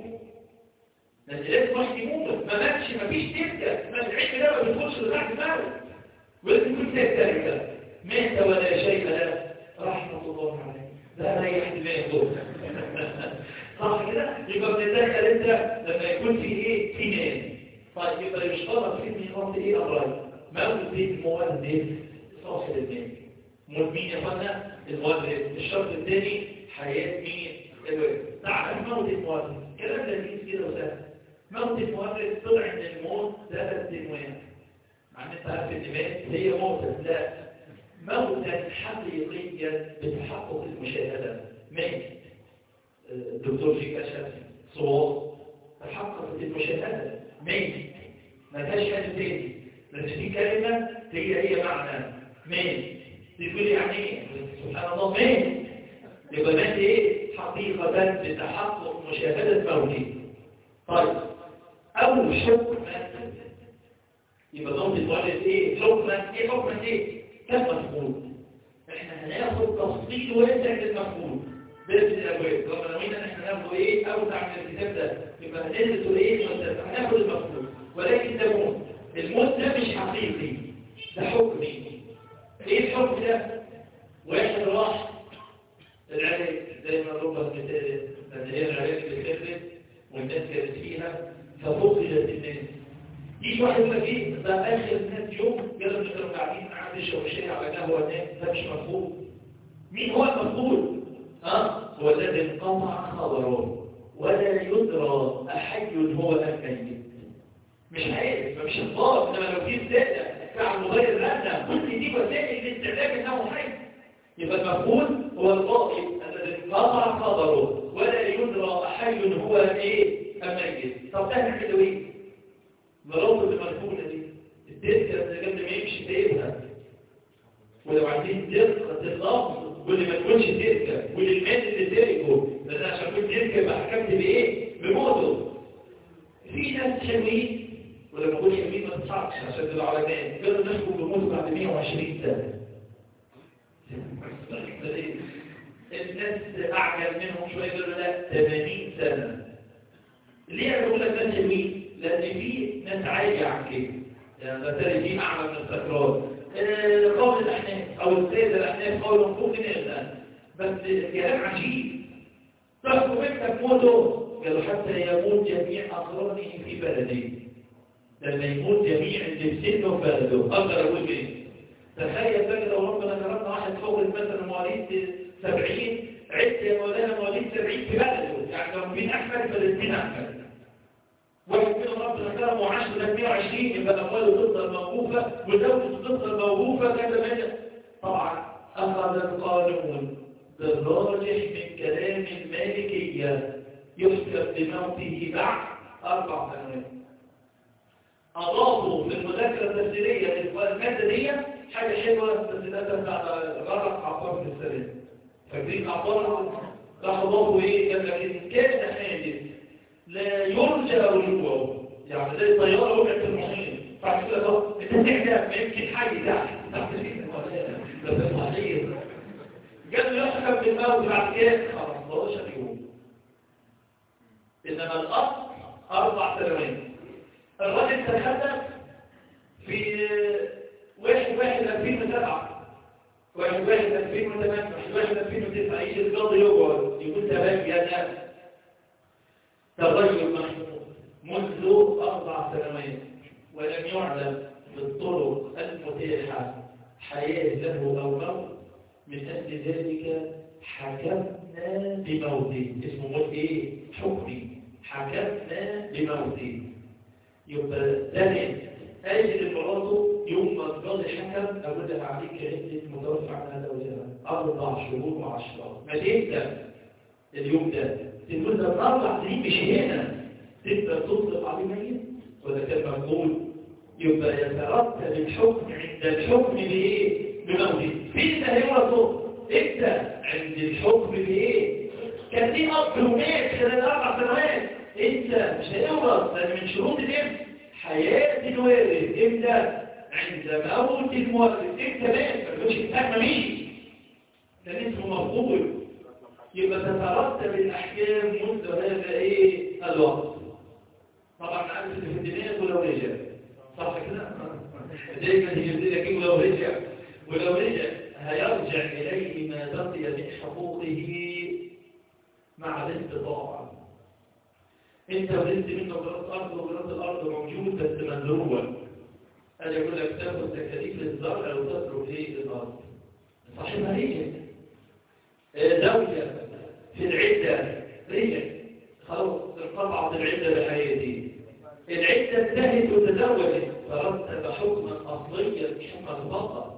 بس لازم واحد يموت ما ماتش ما فيش تبكى ما العلم ده ما بيدخلش لتحت الموت ولازم يكون زي التركة مات ولا شيء له رحمة الله عليه ده ريح دماغه صح كده يبقى بنتذكر انت لما يكون في ايه في نام طيب يبقى يشترط في الميراث ايه امرين موت بيت المولد ايه صاحب النام موت مين يا فندم المولد الشرط الثاني حياة مين الولد تعرف موت المولد كلام لذيذ كده وسهل موت المولد طلع ان الموت ثلاث انواع مع ان انت عارف ان مات هي موتة لا موتا حقيقيا بتحقق المشاهدة مات الدكتور في كشف صوت تحققت المشاهدة ميت ما فيهاش حاجة تاني بس في كلمة هي هي معنى ميت تقول يعني ايه سبحان الله ميت يبقى مات ايه حقيقة بتحقق مشاهدة موتي طيب أول حكم يبقى ضمن الوالد ايه حكمة ايه حكمة ايه كم مفهول احنا هناخد تفصيل واسع للمفهول بس الأبواب لما نوينا ان احنا ناخده ايه اوسع من الكتاب ده يبقى هندرسه ايه هناخد المفهوم ولكن ده موت الموت ده مش حقيقي ده حكمي ايه الحكم ده واحد راح العلاج زي ما ربما مثال لان هي العلاج اللي كانت والناس كانت فيها ففقدت الناس يجي واحد يقول لك ايه ده اخر ناس يوم قالوا ان كانوا قاعدين معاه بيشربوا شاي على قهوه ناس ده مش مفهوم مين هو المفهوم ها هو الذي انقطع خبره ولا يدرى أحي هو أم ميت مش عارف مش الضابط انما لو في زيادة فعل مغير رأنا كل دي وسائل الاستعلاج انه حي يبقى المفهوم هو الغائب الذي انقطع خبره ولا يدرى أحي هو ايه أم ميت طب ده نعمل ايه؟ مرابط المفهومة دي الدركة اللي قبل ما يمشي سايبها ولو عايزين دقة اللفظ واللي ما تكونش تركة واللي المال اللي تركه بس عشان كنت تركة يبقى حكمت بإيه؟ بموته في ناس حلوين ولما أقول حلوين ما تصعبش عشان تبقى على ناس قالوا نشكوا بموته بعد 120 سنة الناس أعجل منهم شوية قالوا لا 80 سنة ليه أنا بقول لك ناس حلوين؟ لأن في ناس عالية عن كده يعني مثلا دي أعلى من التكرار قول الأحناف أو السيدة الأحناف قول مفهوم من الآن بس كلام عجيب تحكم انت بموته قالوا حتى يموت جميع أقرانه في بلده لما يموت جميع اللي في سنه في بلده أقدر أقول إيه تخيل بقى لو ربنا كرمنا واحد فوق مثلا مواليد 70 عدت يا مولانا مواليد 70 في بلده يعني لو مين أكمل فالاثنين أكمل واحد منهم ربنا كرمه 10 ده 120 يبقى أمواله تفضل موقوفة ودولته تفضل موقوفة كذا من طبعا أخذ القانون بالراجح من كلام المالكية يحسب بموته بعد أربع سنوات أضافوا في المذاكرة التفسيرية المادة دي حاجة حلوة بس ده تبع غرق عبارة السلام فاكرين عبارة راح أضافوا إيه؟ قال لك إن كان حادث لا يرجى رجوعه يعني زي طيارة وقعت في المحيط بعد كده بقى التسعيدات ما يمكن حي تحت تحت الحيط قال له يحكم بالموت بعد كده 15 يوم إنما الأصل أربع سنوات الراجل تخلف في واحد واحد 2007 واحد واحد 2008 واحد واحد 2009 يجي القاضي يقعد يقول تمام يا ناس تغير محمود منذ أربع سنوات ولم يعلم بالطرق المتاحة حياة له أو موت من أجل ذلك حكمنا بموته اسمه موت إيه؟ حكمي حكمنا بموته يبقى ثانيا أجل مراته يوم ما القاضي حكم أقول لك عليك عدة متوفى عنها زوجها أربع شهور وعشرة ما تبدأ اليوم ده تقول ده أربع سنين مش هنا تقدر تطلق عليه ميت ولا كان مقبول يبقى يترتب الحكم عند الحكم بإيه؟ بموته فين ده هيورثه؟ انت عند الحكم بإيه؟ كان ليه أب ومات خلال أربع سنوات انت مش هيورث لأن من شروط الإرث حياة الوارث امتى؟ عند موت المورث انت مات ما تقولش انتهى مين؟ لأن اسمه مفقود يبقى تترتب الأحكام منذ هذا إيه الوقت طبعا عارف اللي في الدنيا ولو رجع صح كده؟ دايما يجب لك إيه ولو رجع ولو رجع هيرجع إليه ما بقي من حقوقه مع الاستطاعة انت ولدت منه جرات أرض وجرات الأرض موجود بس مزروع قال يقول لك تاخد تكاليف الزرع وتصرف ايه الأرض صاحبها هي زوجة في العدة رجع خلاص انقطعت العدة بحياتي العدة انتهت وتزوجت فرتب حكما أصليا حكما البطل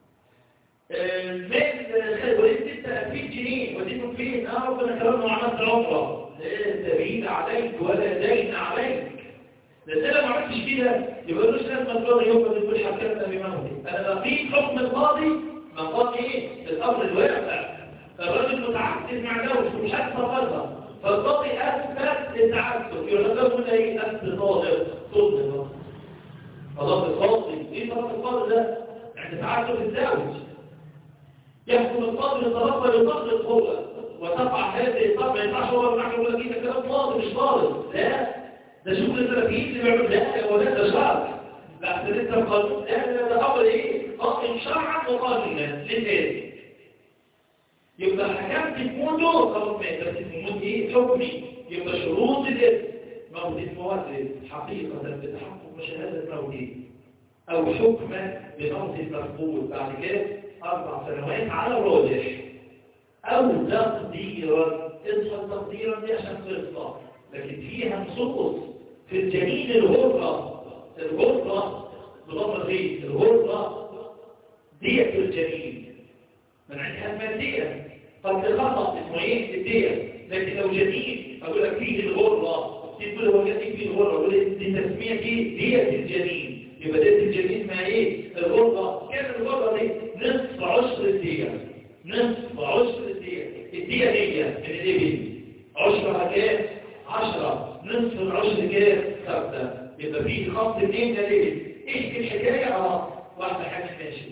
المال وليت انت 2000 جنيه وديته فين؟ اه ربنا كرمنا وعملت عمره لا سبيل عليك ولا دين عليك ده انت لو ما عملتش كده يبقى ملوش لازمه القاضي يوم ما تقول حكمنا بموته انا بقيت حكم القاضي مقام ايه؟ الامر الواقع الراجل متعسف مع زوجته مش عارف تفرضها فالقاضي اثبت التعسف يعتبر من ايه؟ اثبت صادق صدق خلاص القاضي ايه طرف القاضي ده؟ عند تعسف الزوج يحكم القاضي لطرفه لطفل هو وتقع هذه الطبع ما ينفعش هو معك يقول لك كده كلام فاضي مش فاضي لا ده شغل السلفيين اللي بيعملوا لا يا ولاد ده شرع لا ده لسه القانون لا ده ده امر ايه؟ قائم شرعا وقانونا للناس يبقى حكمت بموته خلاص ما يقدرش الموت ايه؟ حكمي يبقى شروط الاسم موت المورث حقيقة بتحقق شهادة موته أو حكم بموت المفقود بعد كده أربع سنوات على الراجح أو تقديرا اصحى تقديرا دي عشان قصة لكن فيها نصوص في الجنين الغرة الغرة بضم الغيث الغرة دية في الجنين من عندها المادية قد خطأ اسمه ايه الدية لكن لو جنين أقول لك فيه الغرة تقول هو جنين فيه الغرة أقول لك دي تسمية فيه دية الجنين يبقى دية الجنين ما ايه الغرة كان الغرة دي نصف عشر الدية نصف عشر الدية الدية دي من الإبل عشرها كام؟ عشرة نصف العشر كام؟ خمسة يبقى في خط اثنين ده ليه؟ ايش الحكاية؟ اه واحدة حاجة ماشي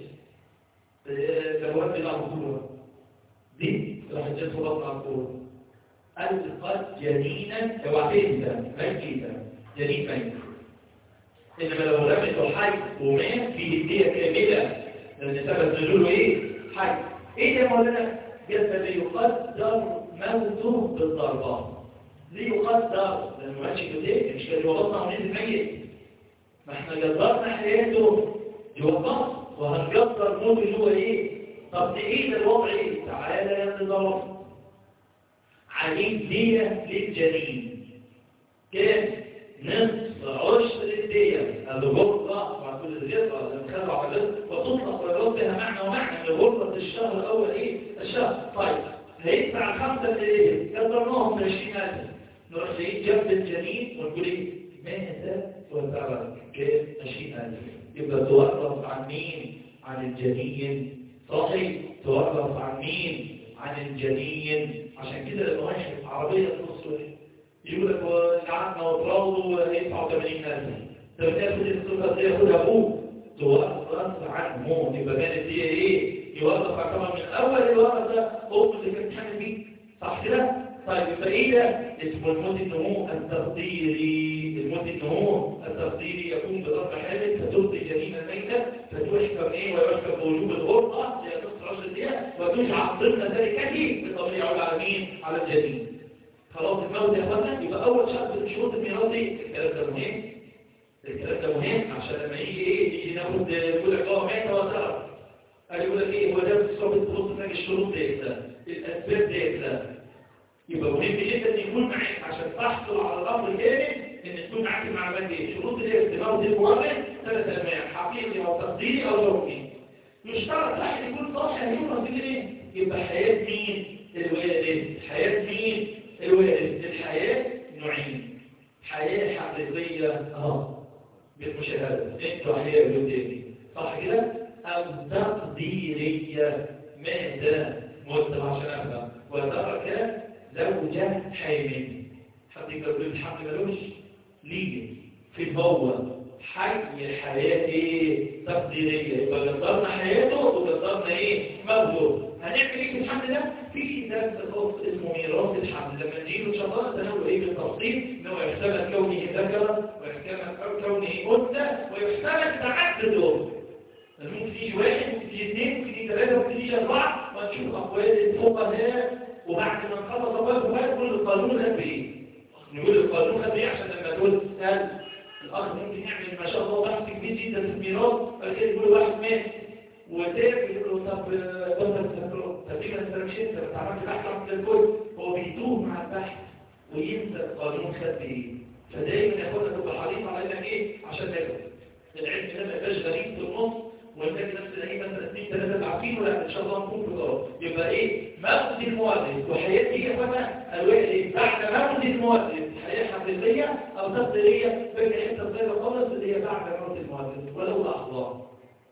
فهوات الأرضورة دي راح تجد في بطن الأرضورة ألقت جنينا وعديدة ميتة جنين ميت إنما لو رمته حي ومات في الدية كاملة لأن سبب نزوله إيه؟ حي إيه يا مولانا؟ جسد يقدر موته بالضربات ليه يقدر؟ لأنه ماشي كتير مش كان يوضطنا ونزل ميت ما احنا قدرنا حياته يوضط وهنقدر موته اللي هو إيه؟ طب إيه الوضع إيه؟ تعالى يا ابن ضرب عليه دية للجنين كام نصف عشر الدية الغرفة مع كل الغرفة لما على الرزق وتطلق ويرد بها معنى ومعنى ان غرفة الشهر الأول إيه الشهر طيب هيدفع خمسة إيه قدرناهم في 20000 نروح نلاقيه جنب الجنين ونقول إيه ماذا وترك كام 20000 يبقى توقف عن مين عن الجنين صحيح توقف عن مين عن الجنين عشان كده لما واحد عربية تبص يقول لك العقل وطراوده يدفع 80000 طب تاخد الصفة دي ياخدها ابوه توقف عنه يبقى كانت هي ايه يوقف طبعا من اول الوقت ده ام اللي كانت حامل بيه صح كده طيب يبقى ايه ده اسمه الموت النمو التقديري الموت النمو التقديري يكون بضرب حامل فتلقي جنين الميتة فتحكم ايه ويحكم بوجوب الغرفة هي نصف عشر دقيقة وتجعل ضمن ذلك بطبيعة على مين على الجنين خلاص الموت يا اخوانا يبقى اول شرط من شروط الميراث دي الكلام ده مهم الكلام ده مهم عشان لما يجي ايه يجي ناخد يقول لك اه مات وترك قال يقول لك ايه هو ده بالصبر تبص تلاقي الشروط ديت الاسباب ديت لا يبقى مهم جدا ان يكون معاك عشان تحصل على الامر كامل ان تكون معاك المعلومات دي شروط الاستماع دي المورد ثلاث انواع حقيقي او تقديري او ذوقي يشترط واحد يكون صالح هيكون في ايه يبقى حياه مين الوالد حياه مين الوالد الحياه نوعين حياه حقيقيه اه بالمشاهده انتوا حياه قدامي صح كده او تقديريه ماذا موسم عشان افهم وترك زوجة حامل حد يقول الحمل ملوش ليه في الهوى حي حياة ايه تقديرية يبقى قدرنا حياته وقدرنا ايه موته هنعمل ايه في الحمل ده في كتاب خاص اسمه ميراث الحمل لما نجيله ان شاء الله تناول ايه بالتفصيل ان هو يحتمل كونه ذكرا ويحتمل كونه انثى ويحتمل تعدده ممكن يجي واحد ممكن يجي اثنين ممكن يجي ثلاثة ممكن يجي أربعة ونشوف أقوال الفقهاء وبعد ما نخلص أقوال الفقهاء نقول القانون قد إيه نقول القانون قد إيه عشان لما تقول هل الأخ ممكن يعمل ما شاء الله بحث كبير جدا في الميراث بعد كده يقول واحد مات وتاب يقول له طب بطل تقريبا انت مش انت بتعمل بحث عن الكل هو بيتوه مع البحث وينسى القانون خد ايه فدايما ياخدها تبقى حريص على انك ايه عشان تاخد العلم ده ما يبقاش غريب في النص ونلاقي نفس الايه مثلا اثنين ثلاثه اللي عارفينه لا ان شاء الله نكون في ضرر يبقى ايه موت المؤلف وحياه دي يا اخوانا الواحد بعد موت المؤلف حياه حقيقيه او تقديريه بين حته صغيره خالص اللي هي بعد موت المؤلف ولو لحظه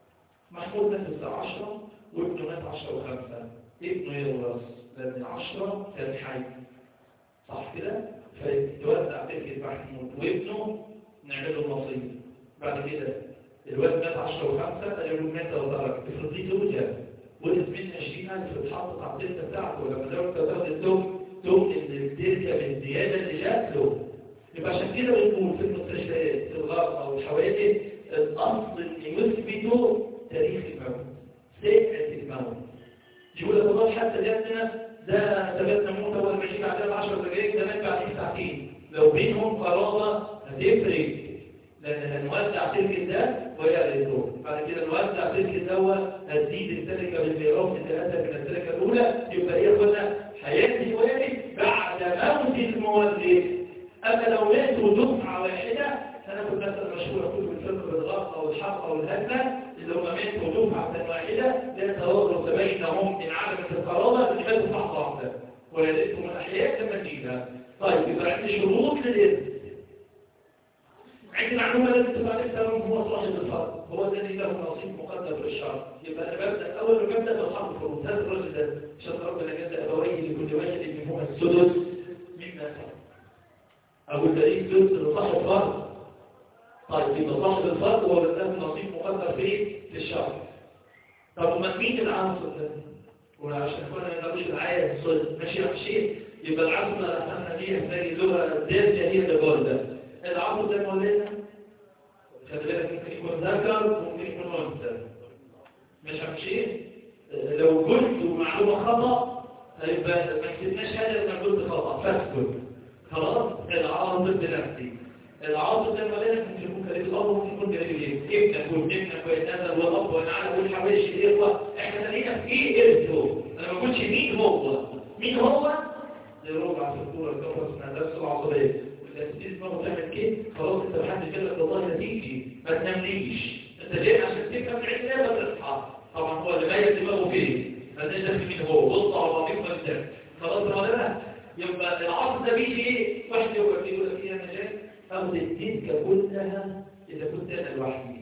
محمود مات الساعه 10 وابنه مات 10 و5 ابنه يورث لان 10 كان حي صح كده فتوزع تلك محمود وابنه نعمل له نصيب بعد كده الواد مات 10 و5 قالوا مات وترك افرض دي زوجه ولد من 20000 اتحطت على الدلتا بتاعته ولما زوجته تاخد التوم توم ان الدلتا بالزياده اللي جات له يبقى عشان كده بنقول في المستشفيات في الغرب او الحوادث الاصل ان يثبتوا تاريخ الموت ساعه الموت يقول لك والله حتى جاتنا ده ثبتنا موت اول ما يجي بعدها ب 10 دقائق ده مات بعد ساعتين لو بينهم قرابه هتفرق لأن هنوزع تلك ده ويأرثه بعد كده نوزع تلك دوة هتزيد التركة بالميراث ثلاثة من التركة الأولى يبقى إيه قلنا حياة الوالد بعد موت المولد أما لو ماتوا دفعة واحدة هناخد مثلا مشهورة كل الفقه بالغرق أو الحق أو الهزة اللي هم ماتوا دفعة واحدة لا توارث بينهم إن علمت القرابة اللي ماتوا لحظة واحدة ويرثهم الأحياء لما تجيبها طيب يبقى عندي شروط للإرث عند المعلومة التي تبقى لسه هو صاحب الفرق هو الذي له نصيب مقدر بالشرع يبقى أنا ببدأ أول ما ببدأ بأصحاب الفروض هذا الرجل ده شرط ربنا جد أبويه لكل واحد منهما السدس مما ترك أو الدليل سدس لصاحب الفرق طيب يبقى صاحب الفرق هو الذي له نصيب مقدر فيه في الشرع طب ومن مين العنصر ده؟ وعشان كنا ما نقدرش العاية الصدق ماشي يا شيء يبقى العنصر اللي احنا فيه هتلاقي اللغة الدارجة هي اللي جوه العقل ده مولدنا خلي بالك ممكن يكون ذكر وممكن يكون انثى مش عارف شيء لو قلت معلومه خطا هيبقى ما كتبناش هذا لما قلت خطا فاسكت خلاص العارض بنفسي العارض ده مولدنا ممكن يكون كريم الاب وممكن يكون كريم الايه ابنك وابنك ويتنزل والاب والعالم والحواشي الاخوه احنا خلينا في ايه ارثه انا ما قلتش مين هو مين هو ربع في الكورة الكفر اسمها درس العصبية والتأسيس ما بتعمل كده خلاص انت محدش قال لك والله هتيجي ما تنامليش انت جاي عشان تفهم العلم لا تصحى طبعا هو اللي ميت دماغه فين فده ده مين هو بص على بعضيك ما خلاص ولا لا يبقى العصر ده بيجي ايه واحد يقول لك يقول لك ايه انا جاي اخد التلك كلها اذا كنت انا لوحدي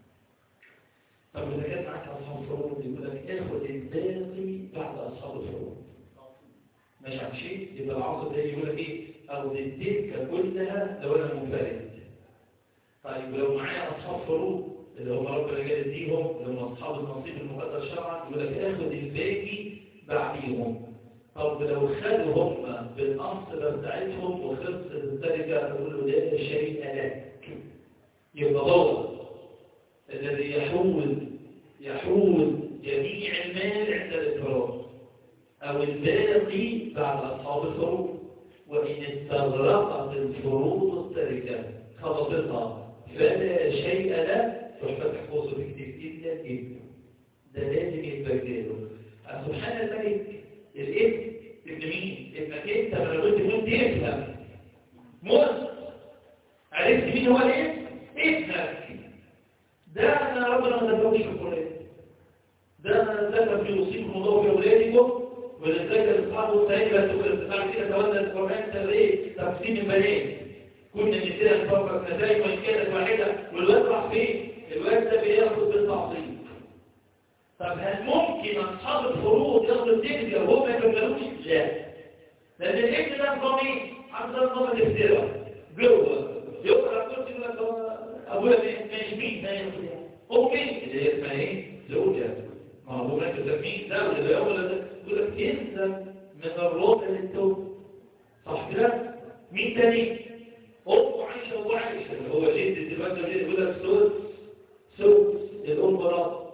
طب اذا كان معاك اصحاب فروض يقول لك اخد الباقي بعد اصحاب الفروض ماشي على شيء يبقى العصر ده يقول لك ايه اخد التلك كلها لو انا منفرد طيب ولو معايا اصحاب فروض اللي هم ربنا جال يديهم اللي هم اصحاب النصيب المقدر شرعا يقول لك اخد الباقي بعديهم طب لو خدوا هم بالأصل بتاعتهم وخلص التركة تقول له ده شيء لك يبقى هو الذي يحول يحول جميع المال عند الإفراد أو الباقي بعد أصحاب الفروض وإن استغرقت الفروض التركة خلصتها فلا شيء له تحفتح قوس تكتب إلا الإبن ده لازم يتبدله سبحان الملك الابن ابن مين؟ ابنك انت ما لو انت كنت افهم موت عرفت مين هو الابن؟ ابنك ده انا ربنا ما دفعوش في القرآن ده انا ذكر في يصيب الموضوع في اولادكم ولذلك الاصحاب والسعيد لا تقول بعد كده تولى القرآن تغيير تقسيم البنات كنا نسينا نفكر نتائج وان كانت واحده والواد راح فين؟ الواد ده بياخد بالتعصيب طب هل ممكن أصحاب الفروض ياخدوا الدنيا وهم ما يكملوش؟ لا. لأن الابن ده نظام ايه؟ عامل ده نظام الافتراء. جوه. يقرأ كنت يقول لك هو أبويا مش مين؟ ما يقول أمي اللي هي اسمها ايه؟ زوجة. ما هو أبويا كده مين؟ ده ولا ده ولا ده؟ يقول لك أنت من الرابع للتوب. صح كده؟ مين تاني؟ أم عايشة وأبو عايشة اللي هو جد دلوقتي يقول لك سوس سوس الأم رابع.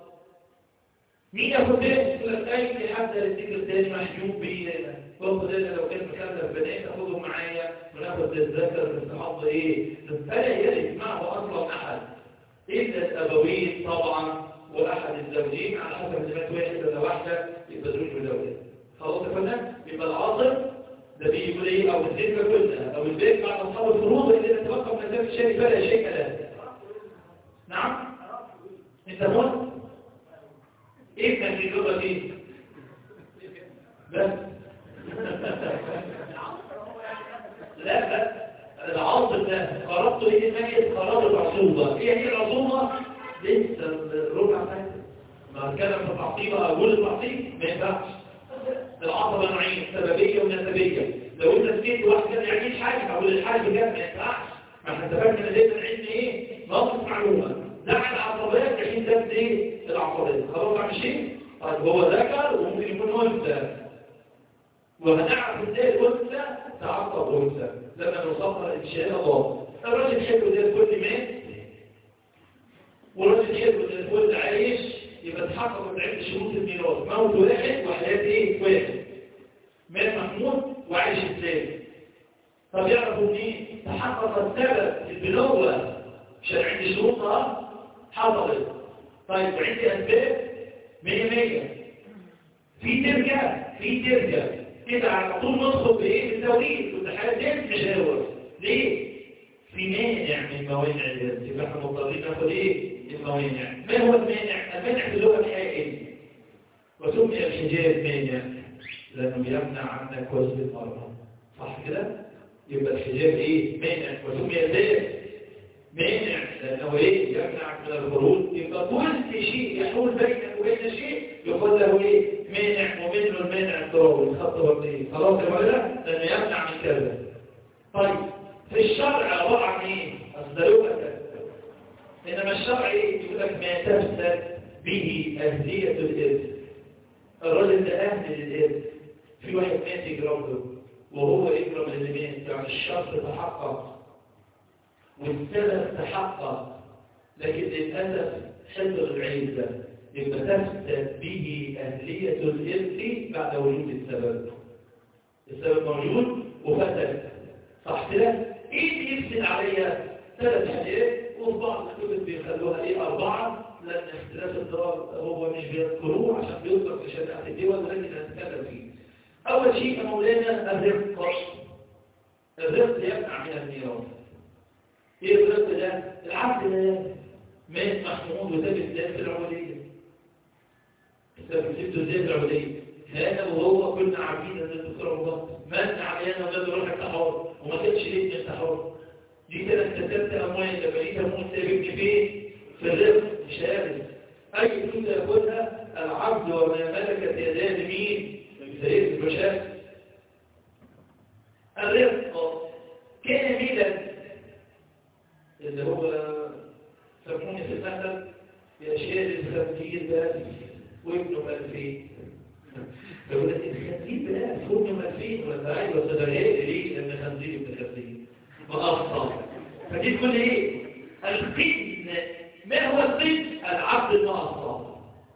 مين ياخد ده؟ يقول لك اي حد الذكر تاني محجوب بيه باخد انا لو كان مكلف بنات اخدهم معايا وناخد الذكر نستحض ايه؟ فلا يرد معه اصلا احد الا الابوين طبعا واحد الزوجين على حسب اذا كانت واحد ولا واحده يبقى زوج وزوجه خلاص يا فندم؟ يبقى العاصر ده بيقول ايه او الذكر كلها او البيت بعد اصحاب الفروض اللي تتوقف من ذلك الشيء فلا شيء له نعم انت موت ابنك في اللغة دي بس لا لا العصر ده قربته ايه ميت قرابة العصوبة ايه هي العصوبة لسه الربع فاتت ما كان في التعصيبة اقول التعصيب ما ينفعش العصبة نوعين سببية ونسبية لو انت سكيت واحد كان يعيش حاجة اقول الحاجة كده ما ينفعش ما احنا اتفقنا ان لازم العلم ايه ناقص معلومة ده على العصبيات عشان ده ايه العصبية خلاص عم شيء طيب هو ذكر وممكن يكون انثى وهنعرف ازاي الانثى تعقب انثى لما نوصلها ان شاء الله الراجل حلو زي الكل مات والراجل حلو زي الكل عايش يبقى تحقق من عند شروط الميراث موت واحد وحياة ايه واحد مات محمود وعايش الثاني طب يعرفوا منين تحقق السبب البنوة عشان عندي شروطها حصلت طيب وعندي اسباب مية مية في ترجع في ترجع كده على طول ندخل بايه بالتوريد والحالات دي مش هيورث ليه في مانع من موانع الرزق يبقى احنا مضطرين ناخد ايه الموانع ما هو المانع المانع في اللغه الحقيقيه وسمي الحجاب مانع لانه يمنع عنك وزن المراه صح كده يبقى الحجاب ايه مانع وسمي الباب مانع لأنه إيه يمنع من الخروج يبقى كل شيء يحول بينك وبين شيء يقول له إيه مانع ومنه المانع الضروري الخط والدين خلاص يا ولا لأنه يمنع من كذا طيب في الشرع عبارة عن إيه أصدلوك إنما الشرع إيه يقول لك ما تفسد به أهلية الإرث الرجل ده أهل للإرث في واحد مات يجرم له وهو يجرم اللي مات يعني الشرط تحقق والسبب تحقق لكن للأسف حفظ العين ده يبقى تفسد به أهلية الإرث بعد وجود السبب السبب موجود وفسد صح كده؟ إيه اللي يفسد عليها؟ ثلاث حاجات وفي بعض الكتب بيخلوها إيه أربعة لأن اختلاف الضرار هو مش بيذكروه عشان بيذكر في شريعة الدول ولكن هنتكلم فيه أول شيء يا مولانا الرفق الرفق يمنع من الميراث إيه الرفق ده؟ العبد ده مات محمود وساب الزاد في العبودية سبته ازاي في العبودية هذا وهو كنا عارفين ان الدكتور ابو بكر من عميانا وجد روح التحور وما كانش ليه التحور دي كده اكتسبت اموال لما لقيت اموال سايبني فين في الرزق مش عارف اي فلوس ياخدها العبد وما ملكت يداه لمين سيد البشر الرزق كاملا اللي هو سموني في المثل بأشياء الخمسين بألف وابنه بألفين يقول لك الخمسين بألف وابنه بألفين ولا عايز وصدريات ليه لأن خمسين ابن خمسين مقصر فدي تقول ايه القين ما هو القين العبد المقصر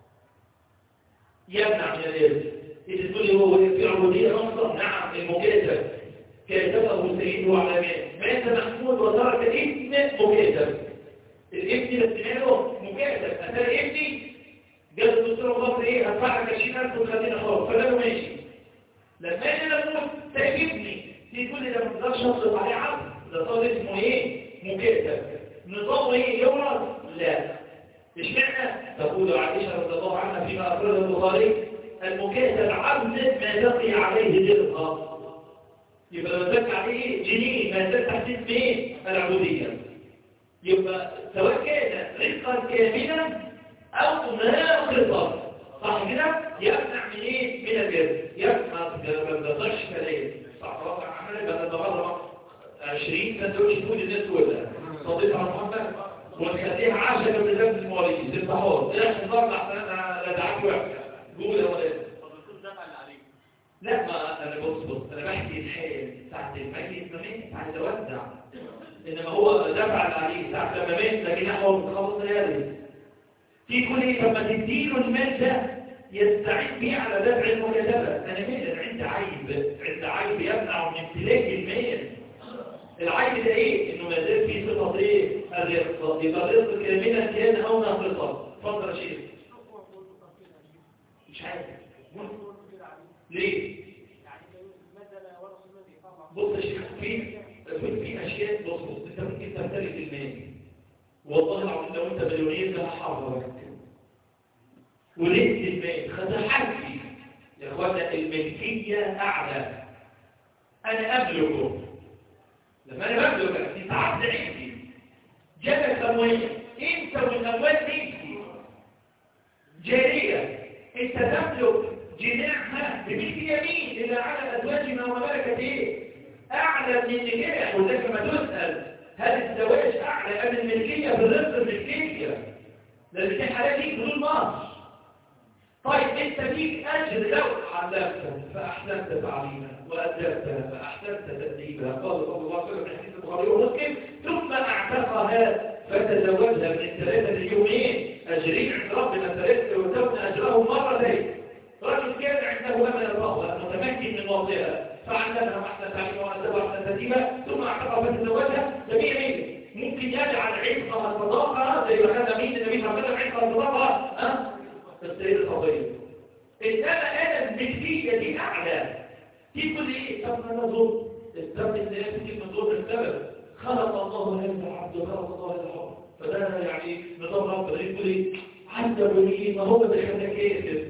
يمنع من الارث إذا تقول لي هو في عبودية أصلا نعم المكاتب كاتبه سيده على مات مات محمود وترك ابن مكاتب الابن ده استناده مكاتب أتاري ابني جاز الدكتور مصر ايه هدفع لك 20000 وخلينا خلاص فقالوا ماشي لما انا اموت تعجبني دي تقول لي ده ما تقدرش اصرف عليه عبد ده صار اسمه ايه مكاتب نظامه ايه يورث لا اشمعنى تقول عائشه رضي الله عنها فيما اخرجه البخاري المكاتب عبد ما بقي عليه درهم يبقى لو زاد عليه جنيه ما زاد تحت اسم ايه العبوديه يبقى سواء كان رزقا كاملا او ناقصا صح كده يمنع من ايه من الجد يمنع ما بيقدرش كلام صح رفع عمل بدل ما بره 20 سندوتش فول الناس كلها صديق على محمد ونخليها 10 من لبس المواليد الطهور ده نظام احسن انا لا دعك وحشه قول يا ولاد لا ما انا بص بص انا بحكي الحال ساعه المجلس ما مات عايز اودع انما هو دفع اللي عليه ساعه لما مات لكن احنا متخلص ليالي في كل ايه لما تديله المال ده يستعين بيه على دفع المكاتبه انا مال عندي عيب عندي عيب يمنع من امتلاك المال العيب ده ايه انه ما زال في صفه ايه الرزق يبقى الرزق كاملا كان او ناقصا اتفضل يا شيخ مش عارف ليه بص يا شيخ في في اشياء بص بص انت ممكن تمتلك المال والله العظيم لو انت مليونير ده حرك ولقيت المال خدعت فيه يا اخوانا الملكيه اعلى انا املكه لما انا بملك دي تعبد عندي جبل اموال انت والاموال دي جاريه انت تملك جناحها بملك يمين إلا على أزواجنا وملكة إيه؟ أعلى من النكاح وذلك ما تسأل هل الزواج أعلى أم الملكية بالرزق الملكية؟ لأن في حالات دي بدون مصر طيب أنت فيك أجر لو علمت فأحسنت تعليمها وأدبتها فأحسنت تأديبها قال صلى الله عليه وسلم في حديث البخاري ومسلم ثم أعتقها فتزوجها من ثلاثة اليومين أجرين عند ربنا ثلاثة وتبنى أجرهم مرتين رجل كان عنده أمل الرغبة متمكن من موضعها فعلمها وأحسن تعليمها وأدبها وأحسن تأديبها ثم أعتقها فتزوجها جميع مين ممكن يجعل عتقها صداقة زي ما كان مين النبي صلى الله عليه وسلم عتقها صداقة ها السيد الفضيل إنما أنا الملكية دي أعلى تقول إيه طب أنا ظلم السبب اللي يأتي من ظلم السبب خلق الله هذا العبد وخلق الله هذا الحر فده يعني نظام ربنا يقول إيه عند ولي ما هو ده خلاك كده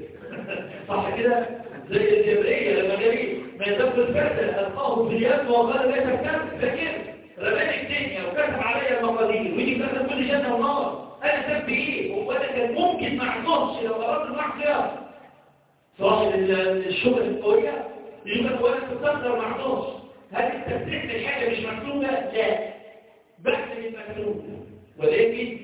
صح كده زي الجبرية لما جري ما يدب الفتى ألقاه في اليد وقال لا تكتب فكر رماني الدنيا وكتب علي المقادير ويجي كتب كل جنة ونار أنا سب إيه وأنا كان ممكن ما أعطوش لو قررت المعصية صاحب الشغل القوية يقول وأنا تقدر ما أعطوش هل أنت بتعمل حاجة مش مكتوبة؟ لا بحث من مكتوب ولكن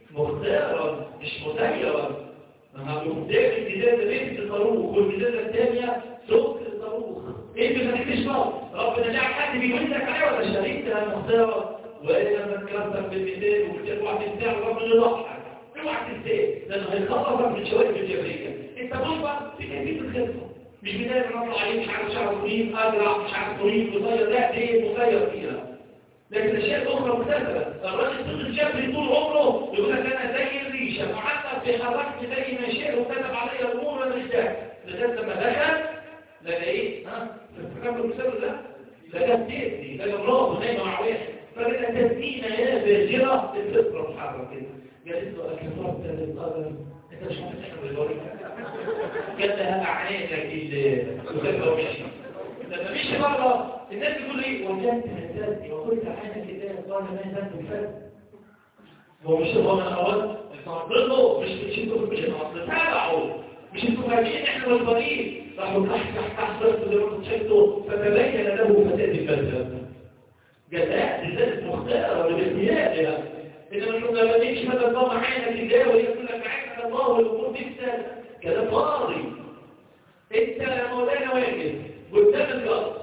مختارا مش مسيرا ما هو مختار الجزازة بنت الصاروخ والجزازة الثانية صوت الصاروخ ايه اللي ما تكتش ربنا جعل حد بيقول لك عليه ولا شريكتها مختارة وإذا ما تكرتك بالمثال وبتروح تنساه ربنا يضحك اوعى تنساه لأنه هيخلصك من شوائب الجبرية انت بصبع في كيفية الخطة مش بداية نطلع عليه مش عارف شعر طويل أزرع مش عارف طويل قصير لا دي مخير فيها لكن الأشياء الأخرى مختلفة الراجل طول الجبري طول عمره يقول لك أنا زي الريشة معلق بحركت زي ما شئ وكتب علي الأمور وأنا مش داخل لغاية لما دخل لقى ايه ها فاكر المثال ده لقى بتأذي لقى مراته نايمه مع واحد فلقى تسكينه يا فاجره الفطره تتحرك كده قالت له اكفرت للقدر انت مش ممكن تحمل الورق قال لها اعانيك اللي وسافر ومشي لما مشي بره الناس بتقول ايه وجدت هزازي وقلت عينك كده قال ما زلت بالفرد هو مش هو من الاول ضده مش مش انتوا مش الاصل تابعوا مش انتوا فاهمين احنا غلطانين راحوا تحت تحت تحت بس زي ما انتوا شفتوا فتبين له فساد الفلسفه جزاء لذات مختاره بالاختيار انما انتوا لما تمشي هذا الله عينك كده ويقول لك عينك الله والامور دي كلام فاضي انت يا مولانا واقف قدام الجار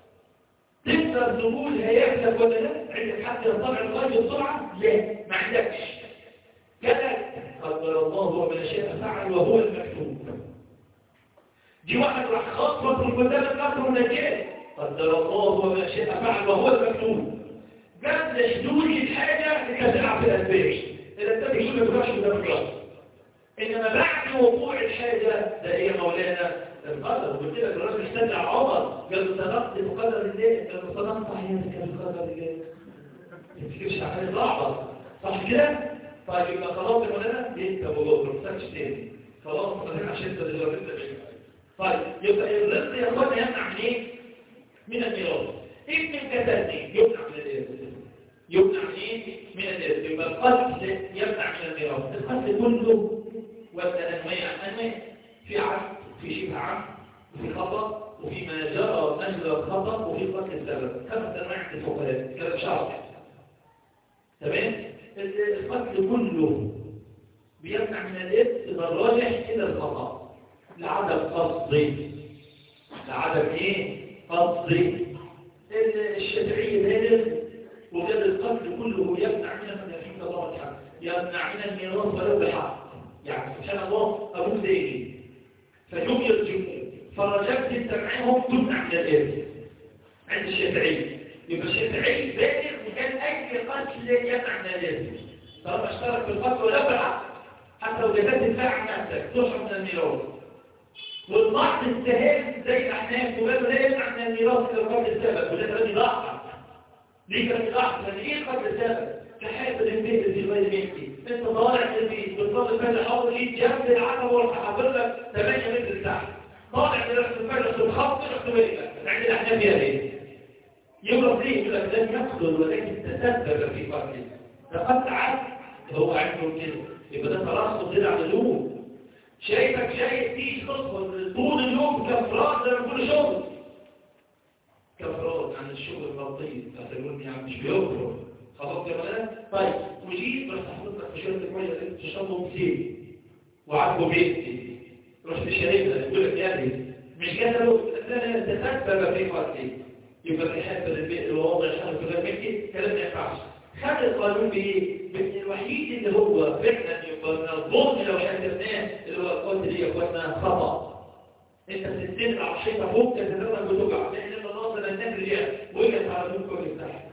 تقدر تقول هياكلك ولا لا عندك حد يطلع الغاية بسرعة لا ما عندكش كذا قدر الله وما شاء فعل وهو المكتوب دي واحد راح خاطر من قدام القطر ونجاه قدر الله وما شاء فعل وهو المكتوب قبل حدود الحاجة تكتلع في الأسباب إذا انت بيجي ما تروحش قدام الجار إنما بعد وقوع الحاجة ده هي مولانا القدر قلت لك الراجل استدعى عمر قال له صدقت بقدر الله قال له صدقت حياتك بقدر الله ما تفكرش عن صعبة صح كده؟ طيب يبقى خلاص يا مولانا انت موضوع ما تسالش تاني خلاص خلينا عشان انت اللي جربت طيب يبقى الرزق يا اخوانا يمنع من ايه؟ من الميراث ابن الكتاتي يمنع من الارث يمنع من ايه؟ من الارث يبقى القتل يمنع من الميراث القتل كله ولا انواع انواع في عبد في شبه عمد وفي خطأ وفي ما جرى أجل الخطأ وفي قتل السبب خمس أنواع الفقهاء كلام شرعي تمام القتل كله بيمنع من الإثم بالراجح إلى الخطأ لعدم قصد لعدم إيه؟ قصد الشافعي بالغ وقال القتل كله يمنع من من الله الحق يمنع من الميراث ولو بحق يعني سبحان الله أبوك زيني فهم يرجمون فرجبت انت معاهم تمنع من الارث عند الشافعي يبقى الشافعي بالغ وكان اي قتل يمنع من الارث طالما اشترك في القتل ولا بالعقل حتى لو جزات الدفاع عن نفسك تشعر من الميراث والبعض السهام زي الاحناف وقالوا لا يمنع من الميراث الا قتل السبب وده كلام يضحك ليه كلام يضحك؟ لان ايه قتل السبب؟ كحافظ البيت في غير بيتي انت طالع من البيت بتفضل فاتح حاول ايد جنب العتبه وحافظ لك 8 متر تحت طالع من رحت الفجر في الخط رحت بيتك عند الاحناف يا ليه يورط ليه يقول لك لم يقتل ولكن تسبب في قتله ده قتل عدل هو عنده كده يبقى ده ترصد كده على اليوم شايفك شايف تيجي تصبر طول اليوم كفرات زي ما كل شغل كفرات عن الشغل البطيء هتقول يعني مش بيكفر خلاص يا بنات طيب وجيت رحت حضرتك في شويه الميه اللي تشربهم كتير وعاتبوا بيتي رحت شاربها يقول لك يا ابني مش قتلوا لا تسبب في قتلي يبقى في حسب البيت الواضح شهر في غير مكي كلام ما ينفعش خد القانون بايه؟ بان الوحيد اللي هو فعلا يبقى من الظلم لو حسبناه اللي هو القتل دي يكون خطا انت بتستند على الحيطه فوق كذا بتوجع لان الناصر الناس رجال وقعت على دول كل تحت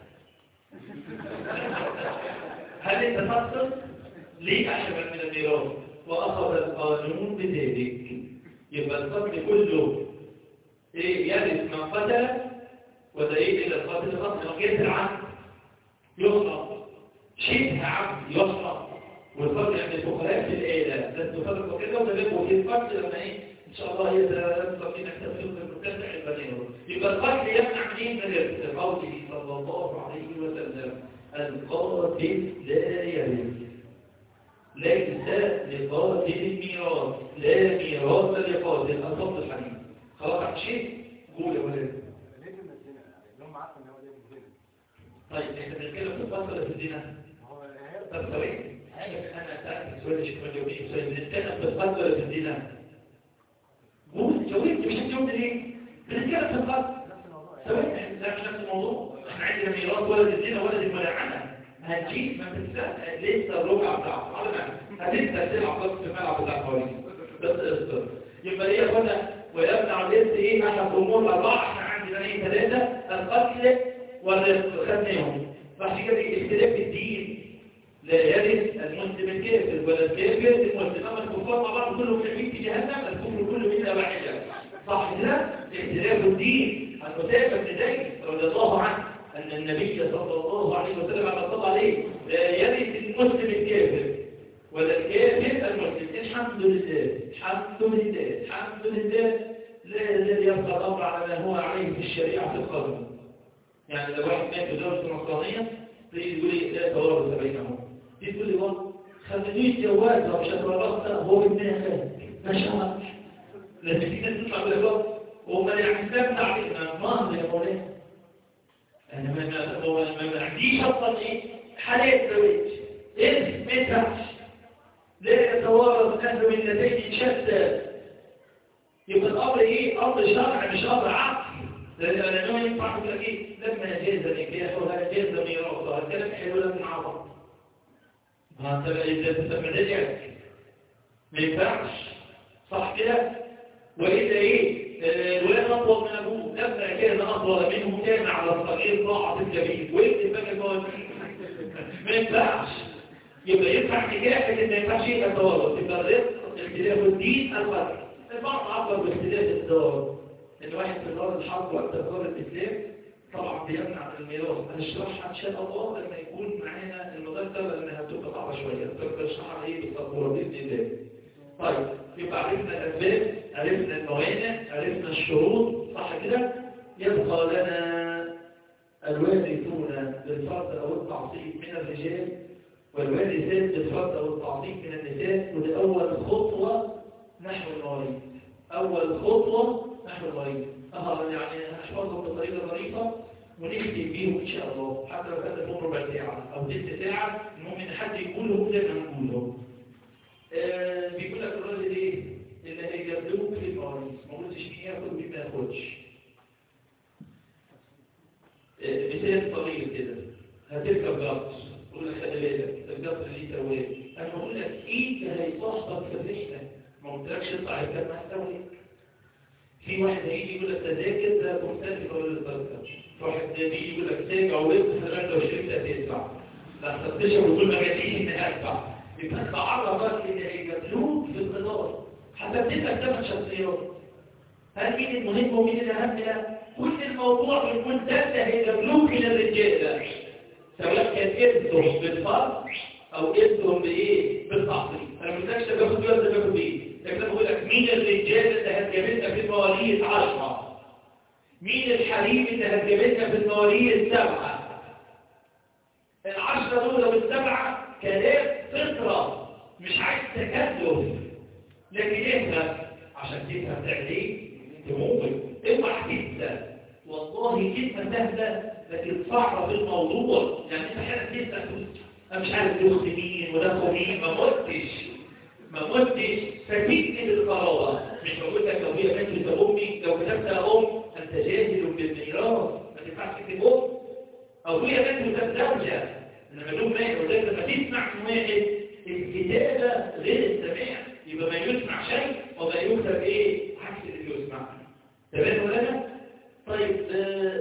هل انت تقصد ليه عشان من الميراث واخذ القانون بذلك يبقى القتل كله ايه يرث من قتل وده ايه الى القتل قتل غير العبد يصرف شبه عبد يصرف والقتل عند الفقهاء في الآلة ده تفرق كده وده بيبقى في القتل لما ايه ان شاء الله يتفق في نكتب في المتسع البنير يبقى القتل يمنع منين من الارث قوله صلى الله عليه وسلم القاتل لا يرث ليس لقاتل الميراث لا ميراث لقاتل أصبت الحديث خلاص عن شيء قول يا ولد طيب احنا بنتكلم في الفصل ولا في الزنا طب ثواني انا سالت سؤال شيخ مجاوبين سؤال بنتكلم في الفصل ولا في الزنا قول جاوبت مش هتجاوب ليه بنتكلم في الفصل ثواني لا مش نفس الموضوع احنا عندنا ميراث ولد الزنا ولد الملاعنه هتجيب ما تنساش لسه الربع بتاعه على ما هتنسى تلعب بس في الملعب بتاع الكواليس بس اصبر يبقى ايه يا اخوانا ويمنع الرزق ايه احد امور اربعه احنا عندنا ايه ثلاثه القتل والرزق خدناهم راح كده اختلاف الدين لا يرث المسلم الكافر ولا الكافر المسلم اما الكفار مع بعض كلهم في في جهنم الكفر كله الا واحده صح كده اختلاف الدين عن أسامة بن زيد رضي الله عنه أن النبي صلى الله عليه وسلم على صلى عليه لا يرث المسلم الكافر ولا الكافر المسلم الحمد لله الحمد لله الحمد لله لا يزال يبقى الأمر على ما هو عليه في الشريعة في القانون يعني لو واحد مات بدولة نصرانية تيجي تقول لي لا توارث بينهم تيجي تقول لي والله خلينيش جوازها مش هتورثها هو ابنها خالد ما شاء الله لأن في ناس تطلع بالجواز وما يعني استمتع بالمهر يا مولانا أنا ما ما هو ما ما عنديش أصلا إيه حالات زواج إيه ما ينفعش لا يتوارث أهل من نتائج شتى يبقى الأمر إيه أمر شرع مش أمر عقل لأنه ينفع يقول لك إيه لما جاز النكاح ولا جاز ميراث هذا الكلام حلو لكن عبط ما أنت إذا تسمى ذلك ما ينفعش صح كده وإلا إيه الولاد أطول من أبوه لما كان أطول منه كان على الصغير ضاعف الكبير وإنت بقى المواد ما ينفعش يبقى ينفع نكاح لكن ما ينفعش يبقى توارث يبقى الرزق اختلاف الدين الفرق البعض عبر باختلاف الدار ان واحد في دار الحرب وقت دار الاسلام طبعا بيمنع الميراث هنشرحها ان شاء الله لما يكون معانا المدرسه لانها بتبقى صعبه شويه تشرحها ايه بالصبوره باذن الله طيب يبقى عرفنا الاسباب عرفنا الموانع عرفنا الشروط صح كده يبقى لنا الوارثون بالفرض او التعصيب من الرجال والوارثات بالفرض او التعصيب من النساء وده اول خطوه نحو المواريث اول خطوه نحو المواريث اه يعني هنحفظهم بطريقه ظريفه ونختم بيهم ان شاء الله حتى لو كانت لهم ربع ساعه او ست ساعه المهم ان حد يقولهم زي ما هنقولهم آه بيقول لك الراجل ايه اللي هيجابلوك في المواريث ما قلتش مين ياخد مين ما ياخدش آه مثال صغير كده هتركب قطر تقول لك خلي بالك القطر ليه ثواب انا بقول لك ايه اللي هيصاحبك في الرحله ما قلتلكش اطلع الكلام هتسوي في واحد هيجي يقول لك تذاكر ده مختلف ولا البركه واحد بيجي يقول لك ساجع ولبس فلان لو شربت هتدفع لا تستشعر وكل ما جاتيش ان هدفع يبقى انت عرفك اللي هيجابلوك في القطار حسبت لك ثمان شخصيات هل مين المهم ومين الاهم لا كل الموضوع بيكون ده اللي هيجابلوك الى الرجاله سواء كان ابنهم بالفرض او ابنهم بايه بالتعطيل انا ما قلتلكش ده باخد ولا ده باخد ايه لكن بقول لك مين الرجال اللي هتجابلنا في المواليد 10 مين الحريم اللي هتجابلنا في المواليد سبعة العشرة دول والسبعة كلام فطرة مش عايز تكلف لكن افهم عشان تفهم تعمل ايه انت ممكن اوعى تنسى والله كلمة سهلة لكن صعبة في الموضوع يعني انت حاجة تسأل انا مش عارف دي اخت مين وده اخو مين ما متش ما متش فاتتني بالقرارة مش بقول لك لو هي ماتت امي لو كتبتها ام انت جاهل بالميراث ما تنفعش تكتب ام او هي ماتت زوجة لما لهم مات وده لما تسمع من واحد الكتابة غير السماع يبقى ما يسمع شيء وما يكتب ايه عكس اللي يسمع تمام ولا لا؟ طيب آه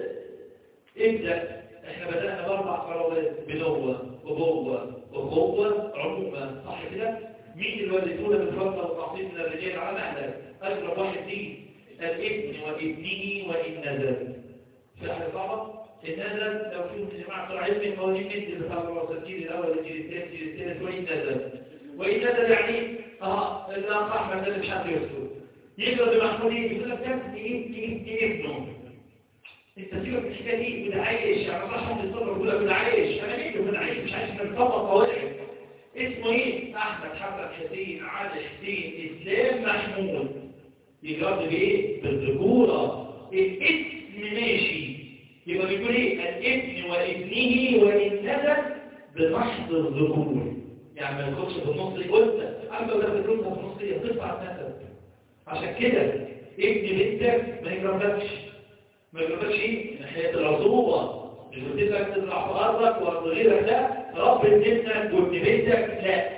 ابدأ احنا بدأنا باربع قرارات بنوة وبوة وقوة عموما صح كده؟ مين الوالدون بالفضل والتعصيب من الرجال على أهلك؟ أجرب واحد فيه الابن وابنه وإن نزل في حاجة صعبة؟ إن نزل لو فيهم يا جماعة طلع علم المواليد مثل بتاع الوسطين الأول الجيل الثاني الجيل الثالث وإن نزل وإن نزل يعني اه الأخ أحمد ده مش عارف يرسل يقدر بمحمود ايه يقول لك ده ابن ابنه انت سيبك من الحكايه دي بتعايش انا بشرح للصبر بقول لك بتعايش انا ليه بتعايش مش عايش نطبق قواعد اسمه ايه احمد حسن حسين علي حسين اسلام محمود يجرب بايه بالذكوره الاسم ماشي يبقى بيقول ايه الابن وابنه وان نزل بمحض الذكور يعني ما ياخدش في النص قلت اما لو بتقولها في النص هي تطلع نسب عشان كده ابن بنتك ما يجربكش ما يجربكش ايه من ناحيه العصوبه مش قلت لك تزرع في ارضك وارض غيرك ده رب ابنك وابن بنتك لا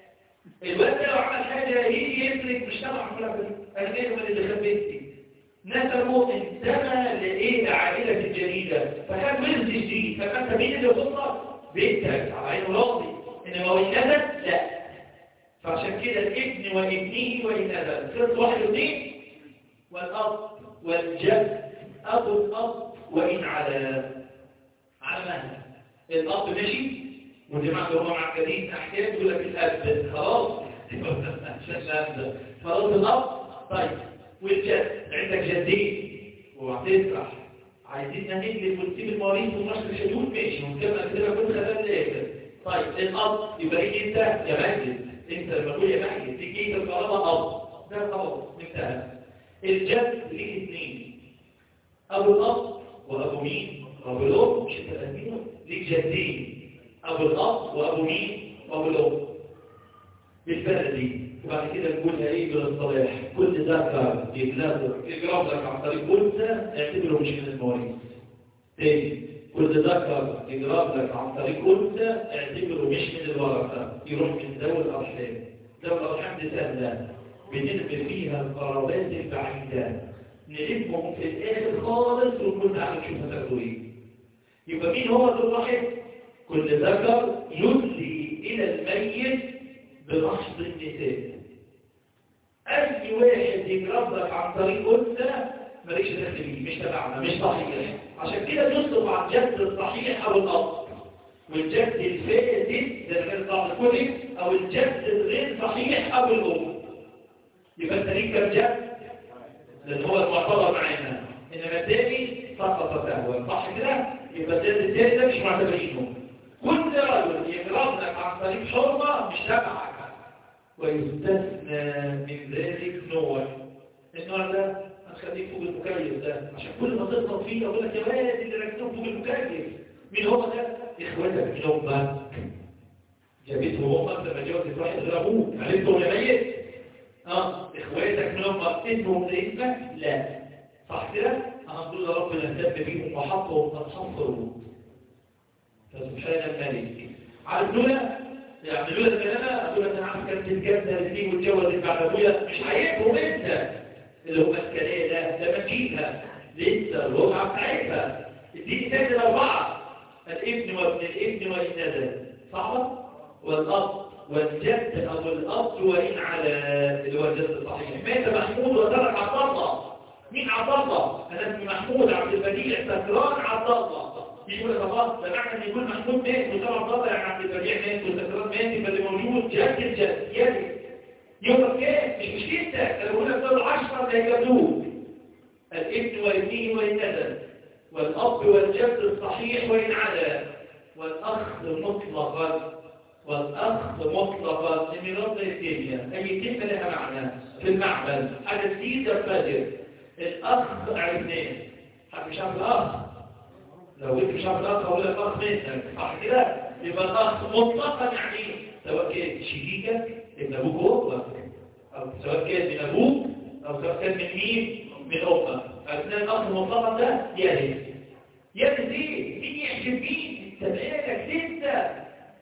الواد ده لو عمل حاجه يجي يمسك مش تبع كلها انا ايه من اللي خد بنتي نسبه انتمى لايه لعائله الجديده فكان ولد جديد فكان مين اللي يخصك بنتك على عينه راضي انما وان نزل لا فعشان كده الابن وابنه وإن نزل صرت واحد واثنين والأب والجد أبو الأب وإن على على مهل الأب ماشي والجماعة اللي هم معقدين أحكام يقول لك الأب خلاص عشان الأب خلاص الأب طيب والجد عندك جدين وهتسرح عايزين نهجل ونسيب المواريث ونشر الحدود ماشي ونكمل كده كل خلال الاخر طيب الاب يبقى ليك انت يا مجد انت لما تقول يا مجد ليك انت الكهرباء اب ده خلاص انتهى الجد ليك اثنين ابو الاب وابو مين ابو الام مش انت فاهمينه ليك جدين ابو الاب وابو مين وابو الام بالبلدي وبعد كده نقول ايه بالصلاح كل ذكر يبلغ يجرب لك عن طريق انثى اعتبره مش من المواريث تاني كل ذكر يجرب لك عن طريق انثى اعتبره مش من الورثه يروح من ذوي الارحام ذوي الارحام دي سهله بنلم فيها القرابات البعيده نلمهم في الاخر خالص ونقول تعالوا نشوف هتاخدوا ايه يبقى مين هو ذو الرحم كل ذكر يدلي الى الميت بمحض النساء أي واحد يجربك عن طريق أنثى مالكش دخل بيه مش تبعنا مش صحيح عشان كده نصف على الجد الصحيح أو الأصل والجد الفاسد ده غير بعض الكتب أو الجد الغير صحيح أو الأم يبقى أنت ليك كم جد؟ لأن هو المعتبر معانا إنما الثاني سقط سهوا صح كده؟ يبقى الجد الثاني ده مش معتبرينه كل رجل يجرب لك عن طريق حرمة مش تبعك ويستثنى من ذلك نوع النوع ده هنخليه فوق المكيف ده عشان كل ما تضغط فيه اقول لك يا ولد اللي ركبتهم فوق المكيف مين هو ده؟ اخواتك من امك جابته امك لما جابت واحد غير ابوك عرفته ولا ميت؟ اه اخواتك من امك اسمهم زي اسمك؟ لا صح كده؟ هنقول يا رب اهتم بيهم وحطهم اصحاب خروج فسبحان الملك عارف دول يعني دول الكلام دول انا عارف كانت الجنه دي واتجوزت بعد ابويا مش هيبقوا انت اللي هم الكلام ده لما تجيبها لسه الربع بتاعتها اديني تاني الاربعه الابن وابن الابن وان نزل صعبه والاب والجد او الاب وان على اللي هو الجد الصحيح مات محمود وترك عبد الله مين عبد الله انا اسمي محمود عبد البديع سكران عبد الله يقول خلاص ده معنى ان يكون محمود مات وطبعا طبعا يعني عبد البديع مات والسكران مات يبقى اللي موجود جد الجد يد يوم كام مش مش انت انا بقول لك دول 10 اللي هيجابوك الابن وابنه وان نزل والاب والجد الصحيح وان عدا والاخ مطلقا والاخ مطلقا الميراث زي الدنيا اي كلمه لها معنى في المعمل حاجه جديده فاجر الاخ عرفناه حد مش عارف الاخ لو انت مش عارف الاخ اقول لك اخ منك صح كده يبقى الاخ مطلقا يعني ايه؟ سواء كان شقيقك ابن ابوك هو او سواء كان من ابوك او سواء كان من مين من امك فاثناء الاخ المطلقا ده يرث يرث ايه مين يحجب مين تبعينك انت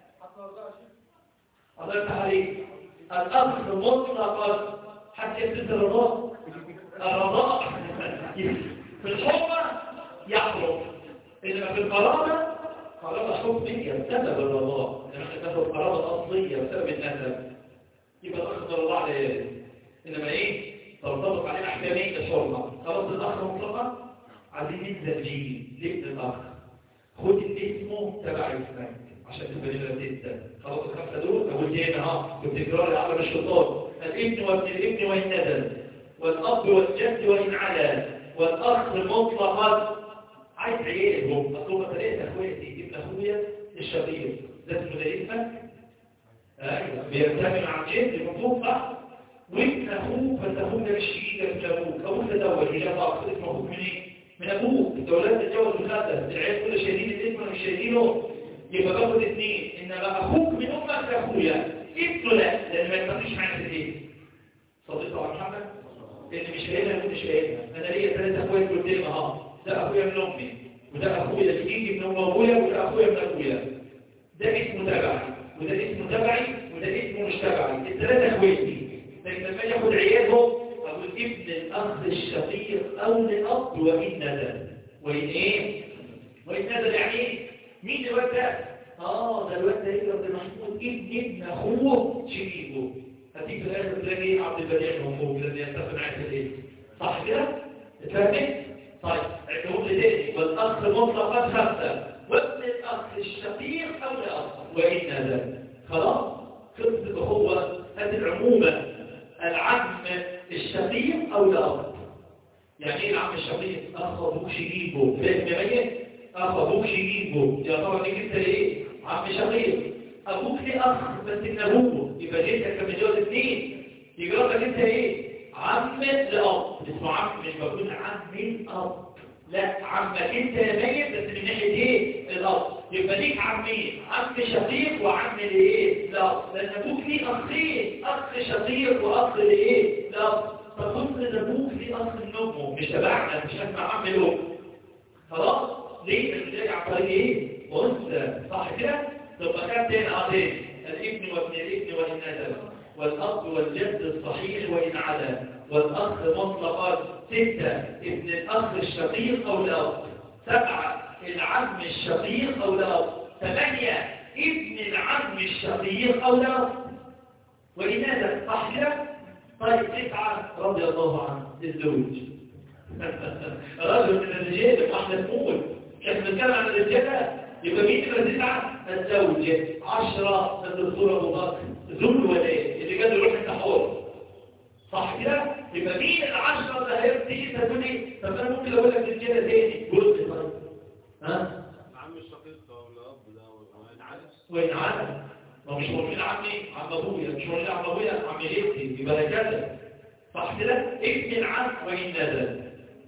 الله يفتح عليك الاخ مطلقا حتى يثبت الرضاء الرضاء في الحرمه يحرم انما في القرابه قرابه حكميه بسبب الرضاء انما تاخد قرابه اصليه بسبب النسب يبقى الاخ ضر الله عليه انما ايه ترتبط عليه احكاميه الحرمه خلاص الاخ مطلقا عايزين ننزل بيه لابن الاخ خد اسمه تبع اسمك عشان تبقى لنا ستة خلاص الخمسة دول أقول دي هنا ها كنت تكرار لعمل الشيطان الابن وابن الابن وإن نزل والأب والجد وإن علا والأخ مطلقا عايز عيالهم أصلهم ثلاثة أخواتي ابن أخويا الشقيق لازم ده اسمك أيوة بيرتمن عن جد المفروض صح وابن أخوك فأنت أخوك ده مش شقيقك من أبوك أبوك تدور إجابة أخ اسم أخوك من إيه؟ من أبوك الدولات تتجوز بخلة العيال كل شايلين الاسم ولا مش شايلينه يبقى باخد اثنين انما اخوك من امك اخويا ابنه لا لان ما يتفقش معانا في الايه صديق على محمد اللي مش فاهمها اللي مش فاهمها انا ليا ثلاثه اخويا قدام اهو ده اخويا من امي وده اخويا اللي يجي من ام ابويا وده اخويا من ابويا ده اسمه تبعي وده اسمه تبعي وده اسمه مش تبعي الثلاثه اخواتي لكن لما ياخد عيالهم اقول ابن الاخ الشقيق او لاب وان نزل وان ايه وان نزل يعني ايه مين الواد ده؟ اه ده الواد ده يقدر ده محمود ابن ابن اخوه شقيقه هتيجي في الاخر تلاقي عبد البديع موجود الذي يتفق معاك في الايه؟ صح كده؟ اتفهمت؟ طيب اعتبر لي تاني والأخ مطلقا خمسة وابن الأخ الشقيق أو الأخ وإن هذا خلاص خلص الأخوة هذه العمومة العم الشقيق أو الأخ يعني ايه العم الشقيق؟ أخ أبوك شقيقه فاهم يا ميت؟ أخ أبوك شقيقه يا ترى ليك أنت إيه؟ عم شقيق أبوك ليه أخ بس إن أبوه يبقى جيتك من جوز اثنين يجرب لك أنت إيه؟ عم لأب اسمه عم مش بقول عم الأب لا عمك انت يا ميت بس من ناحية ايه الأب يبقى ليك عمين عم شقيق وعم لايه الأب لأن أبوك ليه أخين أخ شقيق وأخ لايه الأب فكنت أبوك ليه أخ من أمه مش تبعنا مش هسمع عم الأم خلاص ليه بنلاقي عن طريق ايه وانت صح كده تبقى كام تاني عظيم الابن وابن الابن وإن نزل والأب والجد الصحيح وإن عدا والأخ مطلقا ستة ابن الأخ الشقيق أو الأب سبعة العم الشقيق أو الأب ثمانية ابن العم الشقيق أو الأب ولماذا صح كده؟ طيب تسعة رضي الله عنه الزوج رجل من الرجال واحنا نقول كان بنتكلم عن الرجاله يبقى مين نمرة تسعة؟ الزوج عشرة الدكتور أبو بكر ذل ولاء اللي جاد يروح التحور صح كده؟ يبقى مين العشرة اللي هيبتدي تقول لي طب أنا ممكن أقول لك رجالة تاني جزء طيب ها؟ عم الشقيق او الاب ده وين عارف وين عالم؟ ما مش مؤمن عمي عم أبويا مش مؤمن عم أبويا عم جدي يبقى هكذا صح كده؟ ابن العم وإن نزل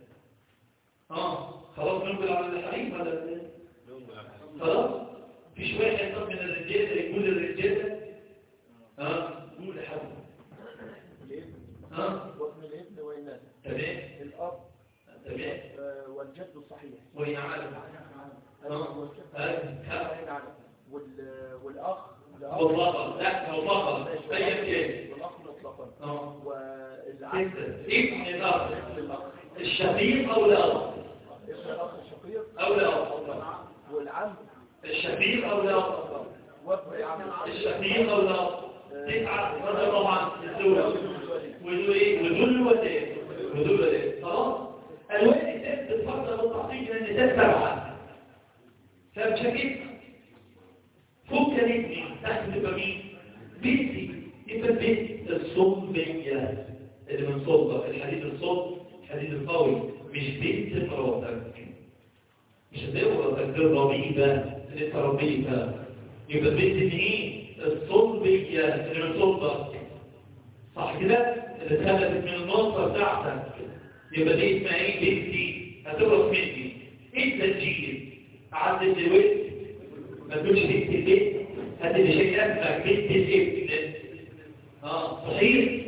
اه خلاص ننقل على الحريم ولا لا؟ لهم بالعكس خلاص مفيش واحد طب من الرجاله يقول للرجاله ها قول يا حبيبي الابن ها وابن الابن وإن نزل تمام الأب تمام آه، والجد الصحيح وين عالم أيوة، والجد ها وإن عدم. وال- والأخ الأب مطلقا لا مطلقا ايا كان والأخ مطلقا اه والعم ابن الاخ ابن الأخ الشقيق او الاب ابن الأخ الشقيق او الاب والعم الشقيق او الاب وابن العم الشقيق او الاب تسعه رضي الله عنه الزوج وذو ايه وذل ولاء وذل ولاء خلاص الوالد ده بتفضل بالتحقيق لان ده سبعه فاهم شكيك فوق كان ابني تحت تبقى مين بنتي يبقى البنت الصلبية اللي من صلبة الحديد الصلب الحديد القوي مش بنت مراتك مش مراتك دي الربيبة اللي انت ربيبة يبقى البنت دي ايه الصلبية اللي من صلبة صح كده اللي اتخلت من النصة بتاعتك يبقى دي اسمها ايه بنتي هتورث مني انت تجيب عدت الوقت ما تقولش بنت البيت هذه اللي شيء اسمك بنت الابن اه صحيح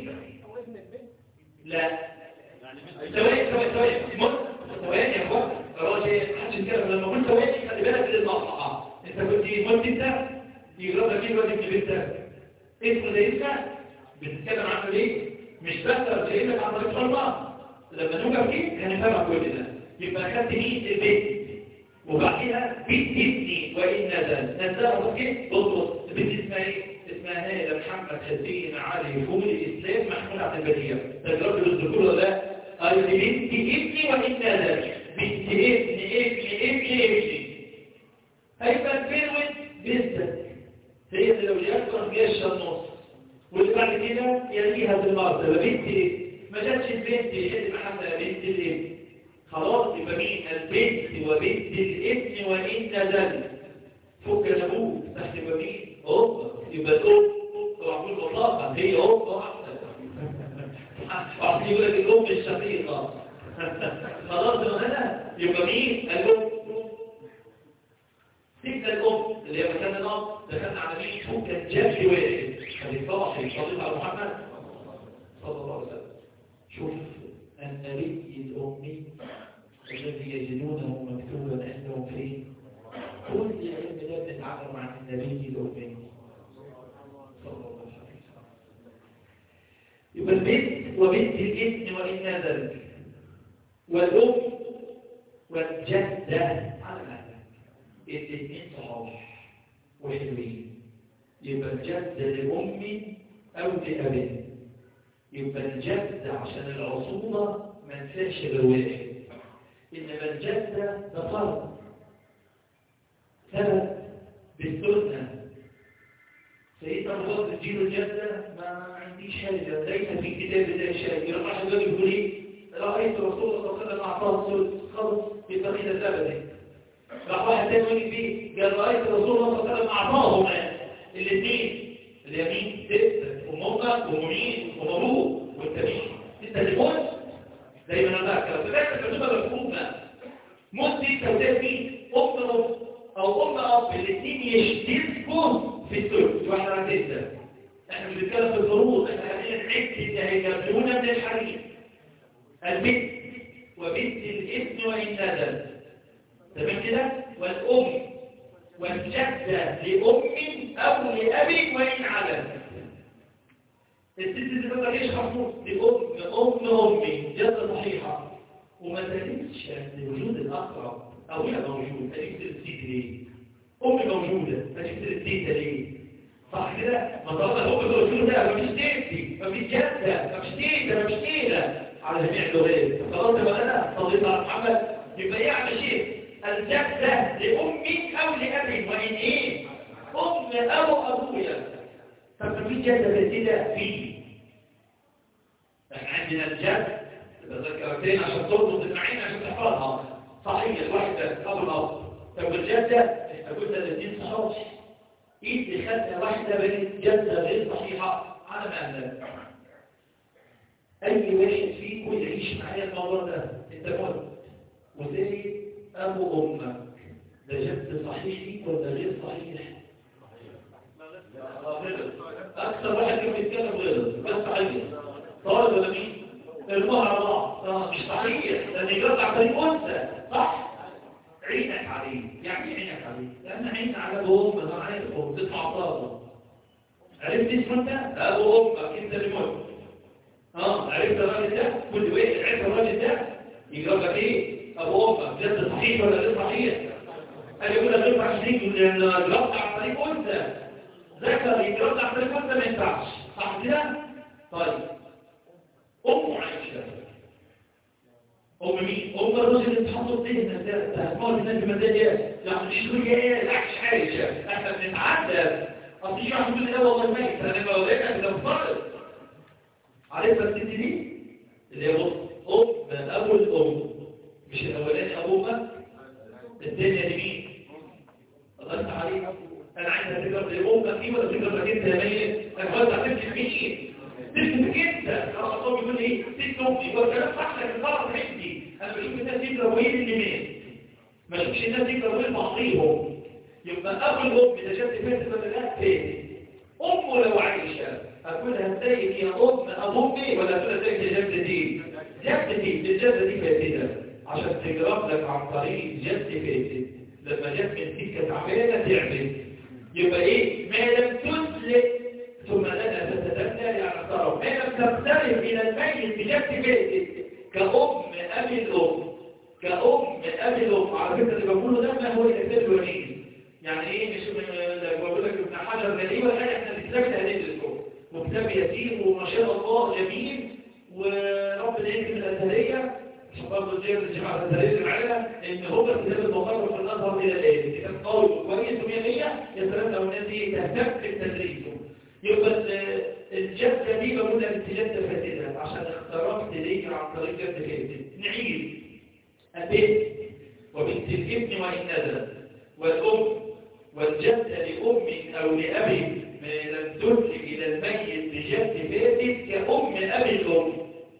لا ثواني ثواني ثواني مر ثواني يا اخوان راجل محدش يتكلم لما قلت ثواني خلي بالك من المصلحه انت كنت قلت انت يجرب لك ايه وادي ابن بنتك اسمه ده اسمه بتتكلم عنه ليه مش بس جايبك عن طريق الله لما نوجد فيه هنفهمها كل ده يبقى خدت مين البيت وبعدها بنت ابني وإن نزل نزلها بص بص البنت اسمها ايه؟ اسمها هالة محمد حسين علي فول الإسلام محمود عبد البديع تجربة الذكور ولا لا؟ قال لي بنت ابني وإن نزل بنت ابن ابن ابن ابني هيبقى الفيروت بنتك هي اللي لو يكبر فيها النص واللي بعد كده يليها بالمرتبة بنت ايه؟ ما جاتش البنت اللي محمد بنت الابن خلاص يبقى مين البنت وبنت الابن وإن نزل فك الأبوه تحت يبقى مين أوبا يبقى الأم وعمول مطلقا هي أوبا واحدة وعشان يقول لك الأم الشقيقة خلاص يبقى هنا يبقى مين الأم سيبنا الأم اللي هي مكان الأب دخلنا على مين فك الجبل واحد خلي صاحي صليت على محمد صلى الله عليه وسلم شوف النبي الأمي الذي يجدونه مكتوبا عندهم فيه كل العلم ده بنتعلم عن النبي الأمي صلى الله عليه وسلم يبقى البنت وبنت الابن وإن نزل والأم والجدة على مهلك الاثنين صحاح وحلوين يبقى الجدة لأمي أو لأبي يبقى الجد عشان العصوبة ما ننساش غير واحد إنما الجدة ده فرض ثبت بالسنة سيدنا مفضل الدين الجدة ما عنديش حاجة ليس في كتاب الله شيء يروح واحد يقول يقول لي رأيت رسول الله صلى الله عليه وسلم أعطاه الثلث خلص يبقى كده ثبت راح واحد تاني يقول لي فيه قال رأيت رسول الله صلى الله عليه وسلم أعطاهما الاثنين اليمين ستة وموقع وممين ومروه والتمين انت اللي موت زي ما انا بذكر فذلك التجربه مفهومه موت دي توزيع ام اب او ام اب الاثنين يشتركوا في الثلث واحنا هننسى احنا مش بنتكلم في الفروض احنا خلينا نعد اللي هيجابلونا من الحديث البنت وبنت الابن وان نزل تمام كده والام والجدة لأم أو لأب وإن علم الست اللي بقى ليش خصوص لأم أم أمي جدة صحيحة وما تنسش لوجود الأقرب أو هي موجود أجيب الست ليه أمي موجودة أجيب الست ليه صح كده؟ ما طالما الأم موجودة ده مفيش تيتي مفيش جدة مفيش تيتة مفيش تيتة على جميع اللغات خلاص يبقى أنا صليت على محمد يبقى يعمل شيء الجدة لأمي أو لأبي وإن إيه أم أو أبويا طب في جدة فاسدة فيه احنا عندنا الجد تذكرتين عشان تربط المعين عشان تحفظها صحيح الواحدة أبو الأب طب الجدة قلنا الاثنين صحيح إيه اللي خدنا واحدة بين جدة غير صحيحة على مهلك أي واحد فيكم يعيش معايا الموضوع ده أنت مت وزي أبو أمك ده جد صحيح ليك ولا غير صحيح؟ أكثر واحد فيهم يتكلم غير بس صحيح طالب ولا مين؟ المهر الله آه، مش صحيح لأن يقطع طريق أنثى صح؟ عينك عليه يعني عينك عليه لأن عين على أبو أمك أنا عارفه تسمع طابة عرفت اسمه أنت؟ أبو أمك أنت اللي مت اه عرفت الراجل ده كل واحد عرف الراجل ده يجاوب لك ايه ابو امك جد صحيح ولا غير صحيح قال يقول لك ينفع شريك لان الربط عن طريق انثى ذكر يترد عن طريق انثى ما ينفعش صح كده طيب ام عائشه ام مين ام الرجل اللي اتحطوا في ذهنك ده ده هتموت الناس بمزاجها يعني مش كل ايه لا مش عايشه احنا بنتعدى اصل في واحد يقول لي لا والله ميت انا ما ولدت ده مفترض عارفة الست دي اللي هي بص أم أبو الأم مش الأولاني أبو أمك الثانية دي مين؟ غلط عليك أنا عايز أتذكر لأمك دي ولا تذكر لك أنت يا ميت أنا غلط هتمسك مين؟ تمسك أنت خلاص الله بيقول لي إيه؟ ست أمي هو الكلام صح لكن غلط عندي أنا بشوف الناس يكره وين اللي مات ما بشوفش الناس يكره وين بعضيهم يبقى أبو الأم إذا شفت فاتت ولا لا فاتت أمه لو عايشة أقول هتلاقي يا أم أمي ولا أقول هتلاقي يا جدتي جدتي الجدة دي فاسدة عشان تجرب لك عن طريق جد فاسد لما جت من تلك تعبانة تعبد يبقى إيه ما لم تسلك ثم لنا تتدنى يعني اعترف ما لم تقترب إلى الميت بجد فاسد كأم أبي الأم كأم أبي الأم على فكرة اللي بقوله ده ما هو الأساس الوحيد يعني ايه مش بقول لك ابن حجر غريبة لا احنا بنتلاقي هندرسه وكتاب يسير وما شاء الله جميل وربنا يكرم الازهريه برضه الجير الجماعه الازهريه اللي معانا ان هو الكتاب المقرر في الازهر الى الان كتاب قوي وكويس و100 يا سلام لو الناس دي تهتم بتدريسه يبقى الجده دي بقول لك الجده فاسده عشان اخترقت ليك عن طريق جده فاسد نعيد البيت وبنت الابن وان نزل والام والجد لأم أو لأب من الدل إلى الميت بجد فاسد كأم أبي الأم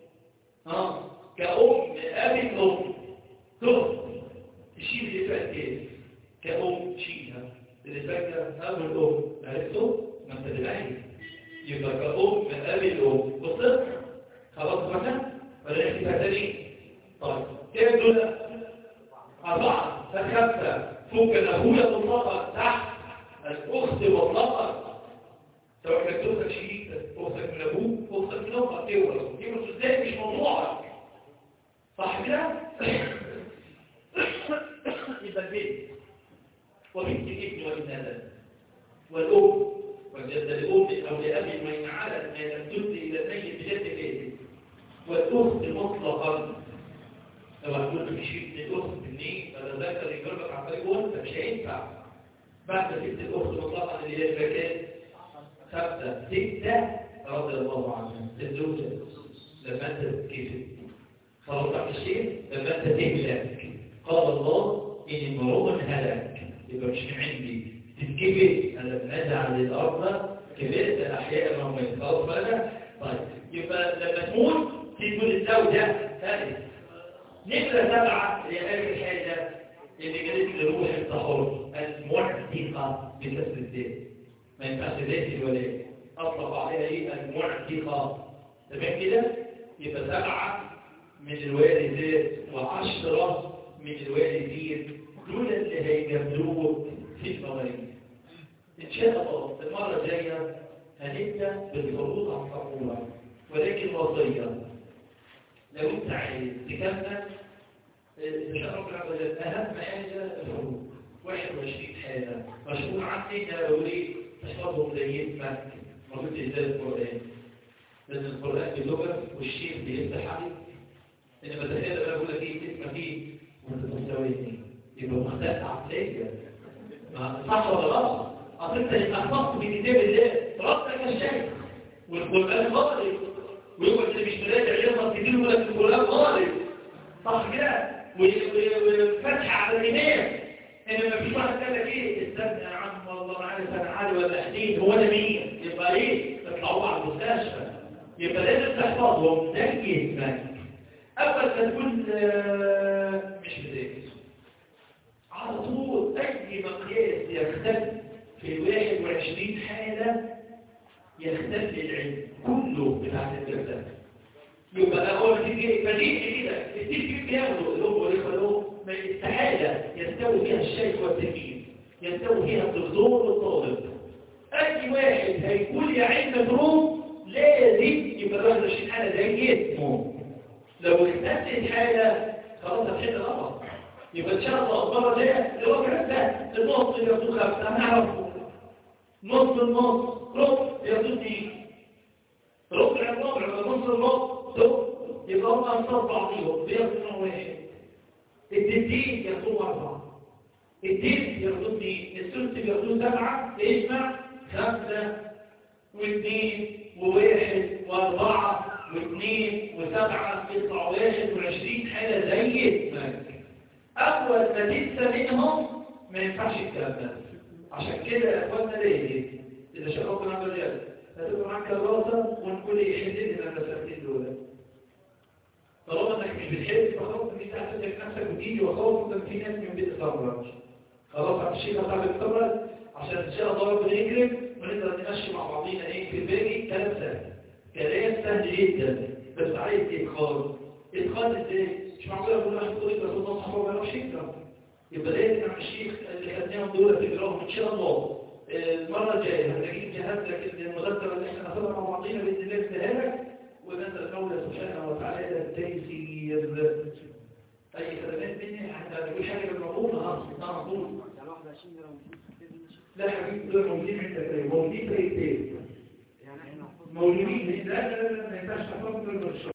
ها كأم أبي الأم تخت تشيل اللي فات كيف كأم شيلها اللي فات أبو الأم عرفته؟ ما انت دلعي يبقى كأم أبي الأم وصلت خلاص بقى ولا يحكي تاني طيب كيف دول أربعة خمسة فوق الأخوية مطلقة تحت الأخت مطلقة سواء كانت أختك شريكة أختك من أبوك أختك من أمك تورث تورث إزاي مش موضوعك صح كده؟ يبقى البيت وبنت الابن وإن نزل والأم والجد لأم أو لأب وإن علت ما لم تدي إلى الميت بجد بيته والأخت مطلقا فيقول مش هينفع بعد ست الأخت مطلقا اللي هي الفكاة خمسة ستة رضي الله عنها الزوجة لما أنت كيف خلاص عم الشيء لما أنت تهلك قال الله إن امرؤ هلك يبقى مش من عندي تتكبر أنا بنزع للأرض كبرت الأحياء المومية خلاص بقى طيب يبقى لما تموت تقول الزوجة هذه نمرة سبعة اللي هي آخر حاجة اللي جالت لروح التحر المعتقة بكسر الزيت ما ينفعش ذات الولاء أطلق عليها إيه المعتقة تمام كده يبقى سبعة من الوالدات وعشرة من الوالدين دول اللي هيجاملوك في المواريث إن شاء الله المرة الجاية هنبدأ بالفروض عن طفولة ولكن وصية لو أنت عايز تكمل إن شاء الله عز وجل أهم حاجة الفروض 21 حالة مشهور عني ده لو ليه تحفظهم زي اسمك ما قلتش ازاي القرآن لأن القرآن بلغة والشيخ بيفتح عليك إنما تخيل أنا بقول لك إيه اسمك إيه وأنت مستويني يبقى مختلف عقلية ما صح ولا غلط أصل أنت اللي أخطأت بكتاب الله ربك الشيخ والقرآن غالب ويقول اللي مش مراجع يغلط كتير ولا في القرآن غالب صح كده والفتح على الإمام إنما في واحد قال لك إيه استنى يا عم والله ما عارف أنا عالي ولا حديد هو أنا مين يبقى إيه تطلعوا على المستشفى يبقى لازم تحفظهم زي اسمك أول ما تكون آه، مش مذاكر على طول أي مقياس يختلف في الواحد وعشرين حالة يختلف العلم كله بتاع الدراسات يبقى أقول تيجي بديهي كده التيجي بياخدوا اللي هو اللي خلوه ما استحالة يستوي فيها الشيخ والتلميذ يستوي فيها الدكتور والطالب أي واحد هيقول يا علم دروب لازم يبقى الواحد وعشرين حالة زي اسمه لو اختلفت الحالة خلاص هتحل الأمر يبقى ان شاء الله المره دي اللي هو كده ده النص اللي ياخدوه خمسه هنعرفه نص النص ربع ياخدوه دي ربع الربع ولا نص النص دول يبقى هم انصار بعضيهم بياخدوا نوع واحد التنتين ياخدوه اربعه التنت ياخدوه اثنين الثلث بياخدوه سبعه اسمع خمسه واثنين وواحد واربعه واثنين وسبعه يطلع واحد وعشرين حاله زي اسمك أول ما تنسى منهم ما ينفعش الكلام ده عشان كده يا أخواننا ليه إذا شرفنا عمل رياض هتبقى معاك كراسة ونقول إيه حدين إلى المساكين دول طالما إنك مش بتحب فخلاص إن أنت هتسلك نفسك وتيجي وخلاص إنك في ناس من بيت تخرج خلاص على الشيء هتعمل تخرج عشان إن شاء الله ربنا يكرم ونقدر نمشي مع بعضينا إيه في الباقي كلام سهل كلام سهل جدا بس عايز إدخال إدخال إزاي؟ مش معقول اقول واحد يقول لك رسول الله صحابه ما يعرفش يقرا يبقى لازم مع الشيخ اللي خدناهم دول تقراهم ان شاء الله المره الجايه هنجيب جهاز لك المذكره اللي احنا ناخدها مع بعضينا باذن الله استهلاك ونسال المولى سبحانه وتعالى التيسير اي خدمات مني هنقول حاجه بالمضمون اه اه مضمون لا حبيبي دول موجودين عندك موجودين في الكتاب موجودين لا لا لا ما ينفعش تحفظهم